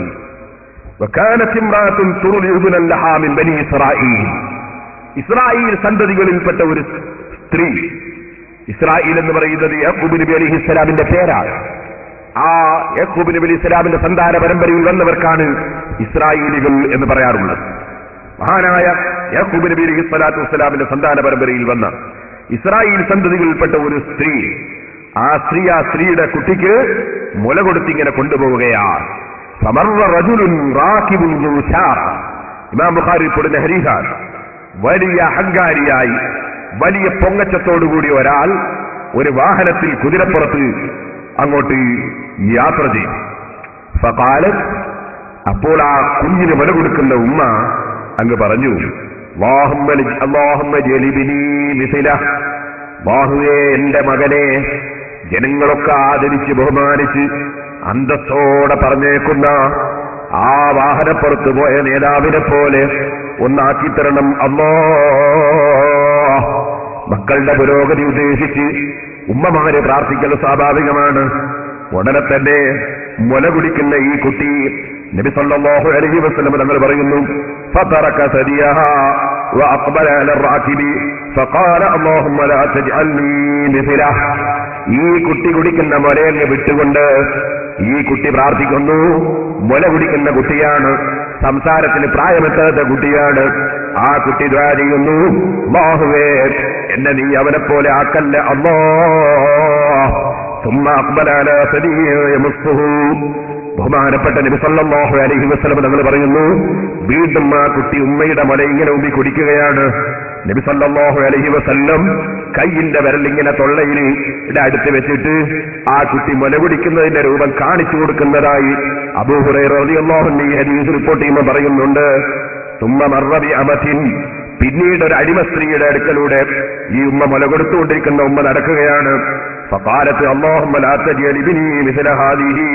وكانت امرأة ترضع ابنا لها من بني إسرائيل ഇസ്രായേൽ സന്തതികളിൽപ്പെട്ട ഒരു സ്ത്രീ ഇസ്രായേൽ എന്ന് പറയുന്നത് യാക്കൂബ് നബി അലി ഇസ്ലാമിന്റെ പേരാണ് ആ യാക്കൂബ് നബി അലി ഇസ്ലാമിന്റെ സന്താന പരമ്പരയിൽ വന്നവർക്കാണ് ഇസ്രായേലികൾ എന്ന് പറയാറുള്ളത് മഹാനായ യാക്കൂബ് നബി അലി സ്വലാത്തു വസ്സലാമിന്റെ സന്താന പരമ്പരയിൽ വന്ന ഇസ്രായേൽ സന്തതികളിൽപ്പെട്ട ഒരു സ്ത്രീ ആ സ്ത്രീ ആ സ്ത്രീയുടെ കുട്ടിക്ക് മുല കൊടുത്തിങ്ങനെ കൊണ്ടുപോവുകയാണ് സമർവ റജുലുൻ റാക്കിബുൻ ദു ശാഖ. ഇമാം ബുഖാരി പെടുന്ന ഹരീഹാൻ വലിയ അഹങ്കാരിയായി വലിയ പൊങ്ങച്ചത്തോടുകൂടി ഒരാൾ ഒരു വാഹനത്തിൽ കുതിരപ്പുറത്ത് അങ്ങോട്ട് യാത്ര ചെയ്യും ഫകാലത്ത് അപ്പോൾ ആ കുഞ്ഞിന് മുല കൊടുക്കുന്ന ഉമ്മ അങ്ങ് പറഞ്ഞു "അല്ലാഹുമ്മ ലി- അല്ലാഹുമ്മ ജലിബിനി മിസില." ബാഹുവേ എന്റെ മകനെ ജനങ്ങളൊക്കെ ആദരിച്ച് ബഹുമാനിച്ച് അന്തസ്സോടെ പറഞ്ഞേക്കുന്ന ആ വാഹനപ്പുറത്ത് പോയ നേതാവിനെ പോലെ ഒന്നാക്കി തരണം അല്ലോ മക്കളുടെ പുരോഗതി ഉദ്ദേശിച്ച് ഉമ്മമാര് പ്രാർത്ഥിക്കൽ സ്വാഭാവികമാണ് ഉടനെ തന്നെ മുല കുടിക്കുന്ന ഈ കുട്ടി നബി സല്ലല്ലാഹു അലൈഹി വസല്ലം തങ്ങൾ പറയുന്നു ഫതറക സദിയഹ وأقبل على الراكب فقال اللهم لا تجعلني مثله ഈ കുട്ടി കുടിക്കുന്ന മുലയങ്ങ് വിട്ടുകൊണ്ട് ഈ കുട്ടി പ്രാർത്ഥിക്കുന്നു മുല കുടിക്കുന്ന കുട്ടിയാണ് സംസാരത്തിന് പ്രായമെത്താത്ത കുട്ടിയാണ് ആ കുട്ടി ദ്വാ ചെയ്യുന്നു ബാഹുവേ എന്നെ നീ അവനെ പോലെ ആക്കല്ല അല്ലോ ثم أقبل على سديه يمصه ബഹുമാനപ്പെട്ട നബി സല്ലല്ലാഹു അലൈഹി വസല്ലം തങ്ങൾ പറയുന്നു വീണ്ടും ആ കുട്ടി ഉമ്മയുടെ മുല ഇങ്ങനെ ഉമ്മി കുടിക്കുകയാണ് നബി സല്ലല്ലാഹു അലൈഹി വസല്ലം കൈയിന്റെ വിരലിങ്ങനെ തൊള്ളയിൽ ഇവിടെ അടുത്ത് വെച്ചിട്ട് ആ കുട്ടി മുല കുടിക്കുന്നതിന്റെ രൂപം കാണിച്ചു കൊടുക്കുന്നതായി അബൂഹുറൈറ റളിയല്ലാഹു അൻഹു ഈ ഹദീസ് റിപ്പോർട്ട് ചെയ്യുമ്പോൾ പറയുന്നുണ്ട് സുമ്മ മർറബി അമതിൻ പിന്നീട് ഒരു അടിമ സ്ത്രീയുടെ അടുക്കലൂടെ ഈ ഉമ്മ മുല കൊടുത്തുകൊണ്ടിരിക്കുന്ന ഉമ്മ നടക്കുകയാണ് ഫഖാലത്ത് അല്ലാഹുമ്മ ലാ തജ്അൽ ഇബ്നീ മിസ്ല ഹാദിഹി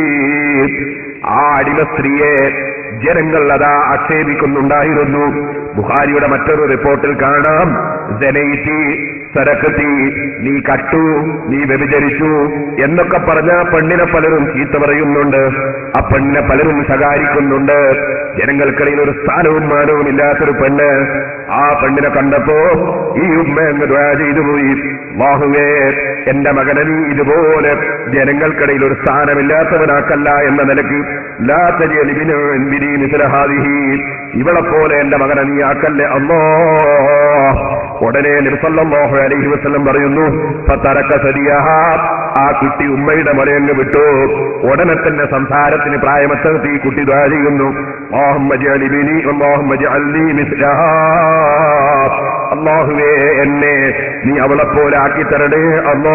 ആ അടിമ സ്ത്രീയെ ജനങ്ങൾ അതാ ആക്ഷേപിക്കുന്നുണ്ടായിരുന്നു ബുഹാരിയുടെ മറ്റൊരു റിപ്പോർട്ടിൽ കാണാം ജനയിറ്റി സരക്കത്തി നീ കട്ടു നീ വ്യഭിചരിച്ചു എന്നൊക്കെ പറഞ്ഞ ആ പെണ്ണിനെ പലരും ചീത്ത പറയുന്നുണ്ട് ആ പെണ്ണിനെ പലരും ശകാരിക്കുന്നുണ്ട് ജനങ്ങൾക്കിടയിൽ ഒരു സ്ഥാനവും മാനവും ഇല്ലാത്തൊരു പെണ്ണ് ആ പെണ്ണിനെ കണ്ടപ്പോ ഈ ഉമ്മ എന്ന് ദ്വാ ചെയ്തു പോയി വാഹുവേ എന്റെ മകനെ നീ ഇതുപോലെ ജനങ്ങൾക്കിടയിൽ ഒരു സ്ഥാനമില്ലാത്തവനാക്കല്ല എന്ന നിലക്ക് ലാ തജലിബിന് എന്തിനീ മിസ്ലഹാദിഹി ഇവളെ പോലെ എന്റെ മകനെ നീ ആക്കല്ലേ അല്ലോ ഉടനെ നിർസല്ലാഹു അലൈഹി വസ്ലം പറയുന്നു ഫതറക സദിയഹ ആ കുട്ടി ഉമ്മയുടെ മലയങ്ങ് വിട്ടു ഉടനെ തന്നെ സംസാരത്തിന് പ്രായമെത്തത്ത് ഈ കുട്ടി ദ്വാ ചെയ്യുന്നു അല്ലാഹുമ്മ ജഅലിബിനി അല്ലാഹുമ്മ ജഅൽനി മിസ്ലഹാ അല്ലാഹുവേ എന്നെ നീ അവളെ പോലെ ആക്കി തരണേ അല്ലോ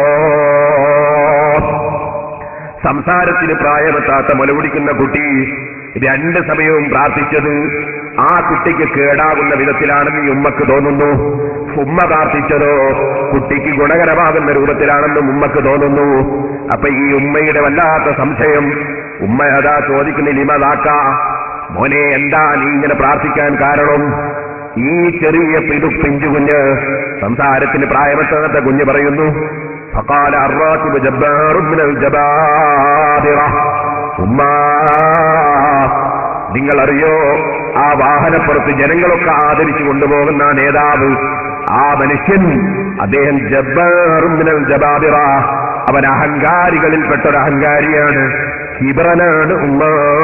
സംസാരത്തിന് പ്രായമെത്താത്ത മുലകുടിക്കുന്ന കുട്ടി രണ്ട് സമയവും പ്രാർത്ഥിച്ചത് ആ കുട്ടിക്ക് കേടാകുന്ന വിധത്തിലാണെന്ന് ഈ ഉമ്മക്ക് തോന്നുന്നു ഉമ്മ പ്രാർത്ഥിച്ചതോ കുട്ടിക്ക് ഗുണകരമാകുന്ന രൂപത്തിലാണെന്നും ഉമ്മക്ക് തോന്നുന്നു അപ്പൊ ഈ ഉമ്മയുടെ വല്ലാത്ത സംശയം ഉമ്മ അതാ ചോദിക്കുന്ന ലിമതാക്ക മോനെ എന്താ നീ ഇങ്ങനെ പ്രാർത്ഥിക്കാൻ കാരണം ഈ ചെറിയ പിതു പിഞ്ചു കുഞ്ഞ് സംസാരത്തിന് പ്രായമെത്താത്ത കുഞ്ഞ് പറയുന്നു فقال الراكب جبار من الجبابرة ഉമ്മാ നിങ്ങളറിയോ ആ വാഹനപ്പുറത്ത് ജനങ്ങളൊക്കെ ആദരിച്ചു കൊണ്ടുപോകുന്ന ആ നേതാവ് ആ മനുഷ്യൻ അദ്ദേഹം ജബ്ബാറുമിനൽ ജബാബിറ അവൻ അഹങ്കാരികളിൽപ്പെട്ട ഒരു അഹങ്കാരിയാണ് കിബറനാണ് ഉമ്മ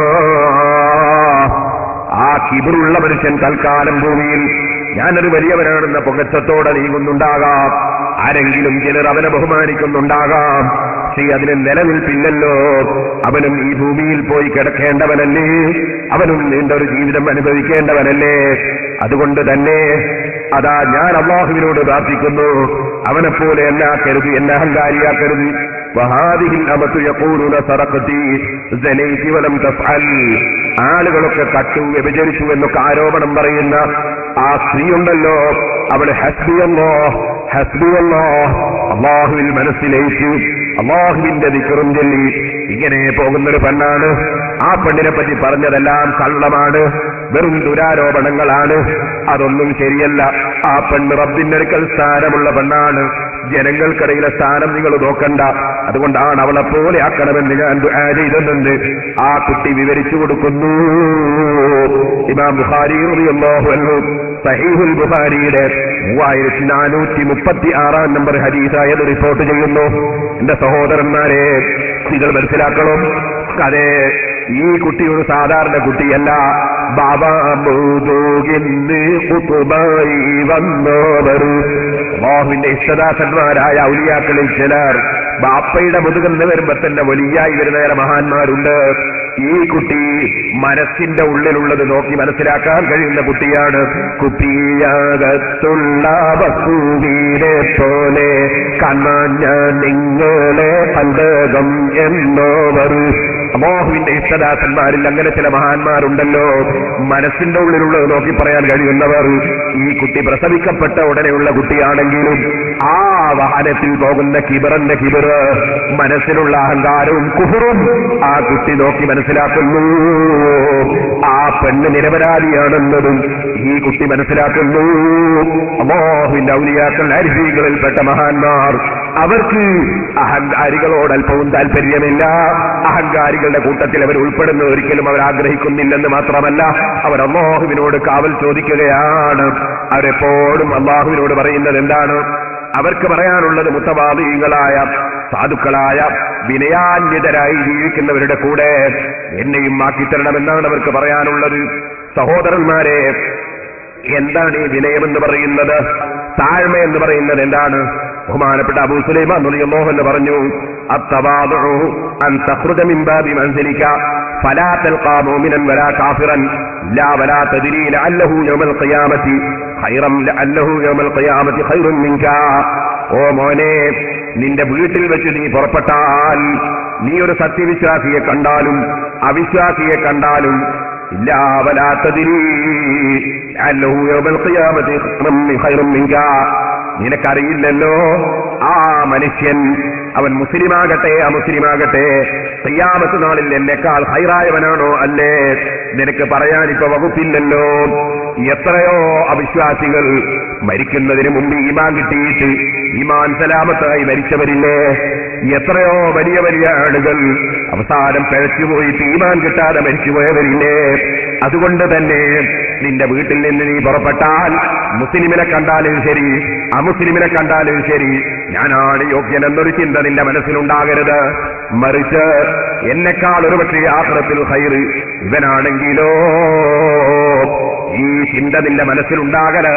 ആ കിബറുള്ള മനുഷ്യൻ തൽക്കാലം ഭൂമിയിൽ ഞാനൊരു വലിയവനാണെന്ന പൊങ്ങച്ചത്തോടെ നീങ്ങുന്നുണ്ടാകാം ആരെങ്കിലും ചിലർ അവനെ ബഹുമാനിക്കുന്നുണ്ടാകാം പക്ഷേ അതിന് നിലനിൽപ്പില്ലല്ലോ അവനും ഈ ഭൂമിയിൽ പോയി കിടക്കേണ്ടവനല്ലേ അവനും നീണ്ട ഒരു ജീവിതം അനുഭവിക്കേണ്ടവനല്ലേ അതുകൊണ്ട് തന്നെ അതാ ഞാൻ അള്ളാഹുവിനോട് പ്രാർത്ഥിക്കുന്നു അവനെപ്പോലെ എന്നാക്കരുത് എന്നെ അഹങ്കാരിയാക്കരുത് വഹാദിഹിൽ അമത്തു യഖൂലുന സറഖതി സനൈതി വലം തഫ്അൽ ആളുകളൊക്കെ കട്ടു വ്യഭിചരിച്ചു എന്നൊക്കെ ആരോപണം പറയുന്ന ആ സ്ത്രീ ഉണ്ടല്ലോ അവള് ഹസ്ബിയല്ലോ ഹസ്ബിയല്ലോ അള്ളാഹുവിൽ മനസ്സിലേക്ക് അള്ളാഹുവിന്റെ ദിക്കറും ചൊല്ലി ഇങ്ങനെ പോകുന്നൊരു പെണ്ണാണ് ആ പെണ്ണിനെ പറ്റി പറഞ്ഞതെല്ലാം കള്ളമാണ് വെറും ദുരാരോപണങ്ങളാണ് അതൊന്നും ശരിയല്ല ആ പെണ്ണ് റബ്ബിന്റെ അടുക്കൽ സ്ഥാനമുള്ള പെണ്ണാണ് ജനങ്ങൾക്കിടയിലെ സ്ഥാനം നിങ്ങൾ നോക്കണ്ട അതുകൊണ്ടാണ് അവളെ പോലെ ആക്കണമെന്ന് ഞാൻ ദുആ ചെയ്തിട്ടുണ്ട് ആ കുട്ടി വിവരിച്ചു കൊടുക്കുന്നു ഇമാം ബുഖാരി റളിയല്ലാഹു അൻഹു സഹീഹുൽ ബുഖാരിയുടെ മൂവായിരത്തി നാനൂറ്റി മുപ്പത്തി ആറാം നമ്പർ ഹദീസായത് റിപ്പോർട്ട് ചെയ്യുന്നു എന്റെ സഹോദരന്മാരെ നിങ്ങൾ മനസ്സിലാക്കണം അതെ ഈ കുട്ടി ഒരു സാധാരണ കുട്ടിയല്ല ബാബ ബൗദൂകിന്ന് കുത്തുബായി വന്നവർ അള്ളാഹുവിന്റെ ഇഷ്ടദാസന്മാരായ ഔലിയാക്കളിൽ ചിലർ ബാപ്പയുടെ മുതുകെന്ന് വരുമ്പോ തന്നെ വലിയായി വരുന്ന ചില മഹാന്മാരുണ്ട് ഈ കുട്ടി മനസ്സിന്റെ ഉള്ളിലുള്ളത് നോക്കി മനസ്സിലാക്കാൻ കഴിയുന്ന കുട്ടിയാണ് കുപ്പിയകത്തുള്ള വസ്തുവിനെ പോലെ കാണാൻ ഞാൻ നിങ്ങളെ പന്തകം എന്നോവർ അമോഹുവിന്റെ ഇഷ്ടദാസന്മാരിൽ അങ്ങനെ ചില മഹാന്മാരുണ്ടല്ലോ മനസ്സിന്റെ ഉള്ളിലുള്ളത് നോക്കി പറയാൻ കഴിയുന്നവർ ഈ കുട്ടി പ്രസവിക്കപ്പെട്ട ഉടനെയുള്ള കുട്ടിയാണെങ്കിലും ആ വാഹനത്തിൽ പോകുന്ന കിബറിന്റെ കിബറ് മനസ്സിലുള്ള അഹങ്കാരവും കുഹറും ആ കുട്ടി നോക്കി മനസ്സിലാക്കുന്നു ആ പെണ്ണ് നിരപരാധിയാണെന്നതും ഈ കുട്ടി മനസ്സിലാക്കുന്നു അമോഹിന്റെ ഔലിയാക്കൾ അരിഹികളിൽപ്പെട്ട മഹാന്മാർ അവർക്ക് അഹങ്കാരികളോട് അല്പവും താല്പര്യമില്ല അഹങ്കാരികളുടെ കൂട്ടത്തിൽ അവർ ഉൾപ്പെടുന്ന ഒരിക്കലും അവർ ആഗ്രഹിക്കുന്നില്ലെന്ന് മാത്രമല്ല അവർ അള്ളാഹുവിനോട് കാവൽ ചോദിക്കുകയാണ് അവരെപ്പോഴും അള്ളാഹുവിനോട് പറയുന്നത് എന്താണ് അവർക്ക് പറയാനുള്ളത് മുത്തവാദികളായ സാധുക്കളായ വിനയാന്വിതരായി ജീവിക്കുന്നവരുടെ കൂടെ എന്നെയും മാറ്റിത്തരണമെന്നാണ് അവർക്ക് പറയാനുള്ളത് സഹോദരന്മാരെ എന്താണ് ഈ വിനയമെന്ന് പറയുന്നത് താഴ്മ എന്ന് പറയുന്നത് എന്താണ് ബഹുമാനപ്പെട്ട അബൂ സുലൈമാൻ റളിയല്ലാഹു എന്ന് പറഞ്ഞു അത്തവാദുഉ അൻ തഖ്റുജ മിൻ ബാബി മൻസിലിക ഫലാ തൽഖാ മുഅ്മിനൻ വലാ കാഫിറൻ ലാ വലാ തദ്രി ലഅല്ലഹു യൗമൽ ഖിയാമത്തി ഖൈറൻ ലഅല്ലഹു യൗമൽ ഖിയാമത്തി ഖൈറുൻ മിൻക ഓ മോനെ നിന്റെ വീട്ടിൽ വെച്ച് നീ പുറപ്പെട്ടാൽ നീ ഒരു സത്യവിശ്വാസിയെ കണ്ടാലും അവിശ്വാസിയെ കണ്ടാലും ഇല്ല വലാത്തതിരി അല്ലഹു യൗമൽ ഖിയാമത്തി ഖൈറുൻ മിൻക നിനക്കറിയില്ലല്ലോ ആ മനുഷ്യൻ അവൻ മുസ്ലിമാകട്ടെ അമുസ്ലിമാകട്ടെ തയ്യാമത്ത് നാളിൽ എന്നെക്കാൾ ഹൈറായവനാണോ അല്ലേ നിനക്ക് പറയാൻ ഇപ്പൊ വകുപ്പില്ലല്ലോ എത്രയോ അവിശ്വാസികൾ മരിക്കുന്നതിന് മുമ്പ് ഈമാൻ കിട്ടിയിട്ട് ഈമാൻ സലാമത്തായി മരിച്ചവരില്ലേ എത്രയോ വലിയ വലിയ ആളുകൾ അവസാനം പിഴച്ചുപോയിട്ട് ഈമാൻ കിട്ടാതെ മരിച്ചുപോയവരില്ലേ അതുകൊണ്ട് തന്നെ നിന്റെ വീട്ടിൽ നിന്ന് നീ പുറപ്പെട്ടാൽ മുസ്ലിമിനെ കണ്ടാലും ശരി അമുസ്ലിമിനെ കണ്ടാലും ശരി ഞാനാണ് യോഗ്യൻ എന്നൊരു ചിന്ത നിന്റെ മനസ്സിലുണ്ടാകരുത് മറിച്ച് എന്നെക്കാൾ ഒരു പക്ഷേ ആഹ്റത്തിൽ ഹൈറ് ഇവനാണെങ്കിലോ ഈ ചിന്ത നിന്റെ മനസ്സിലുണ്ടാകല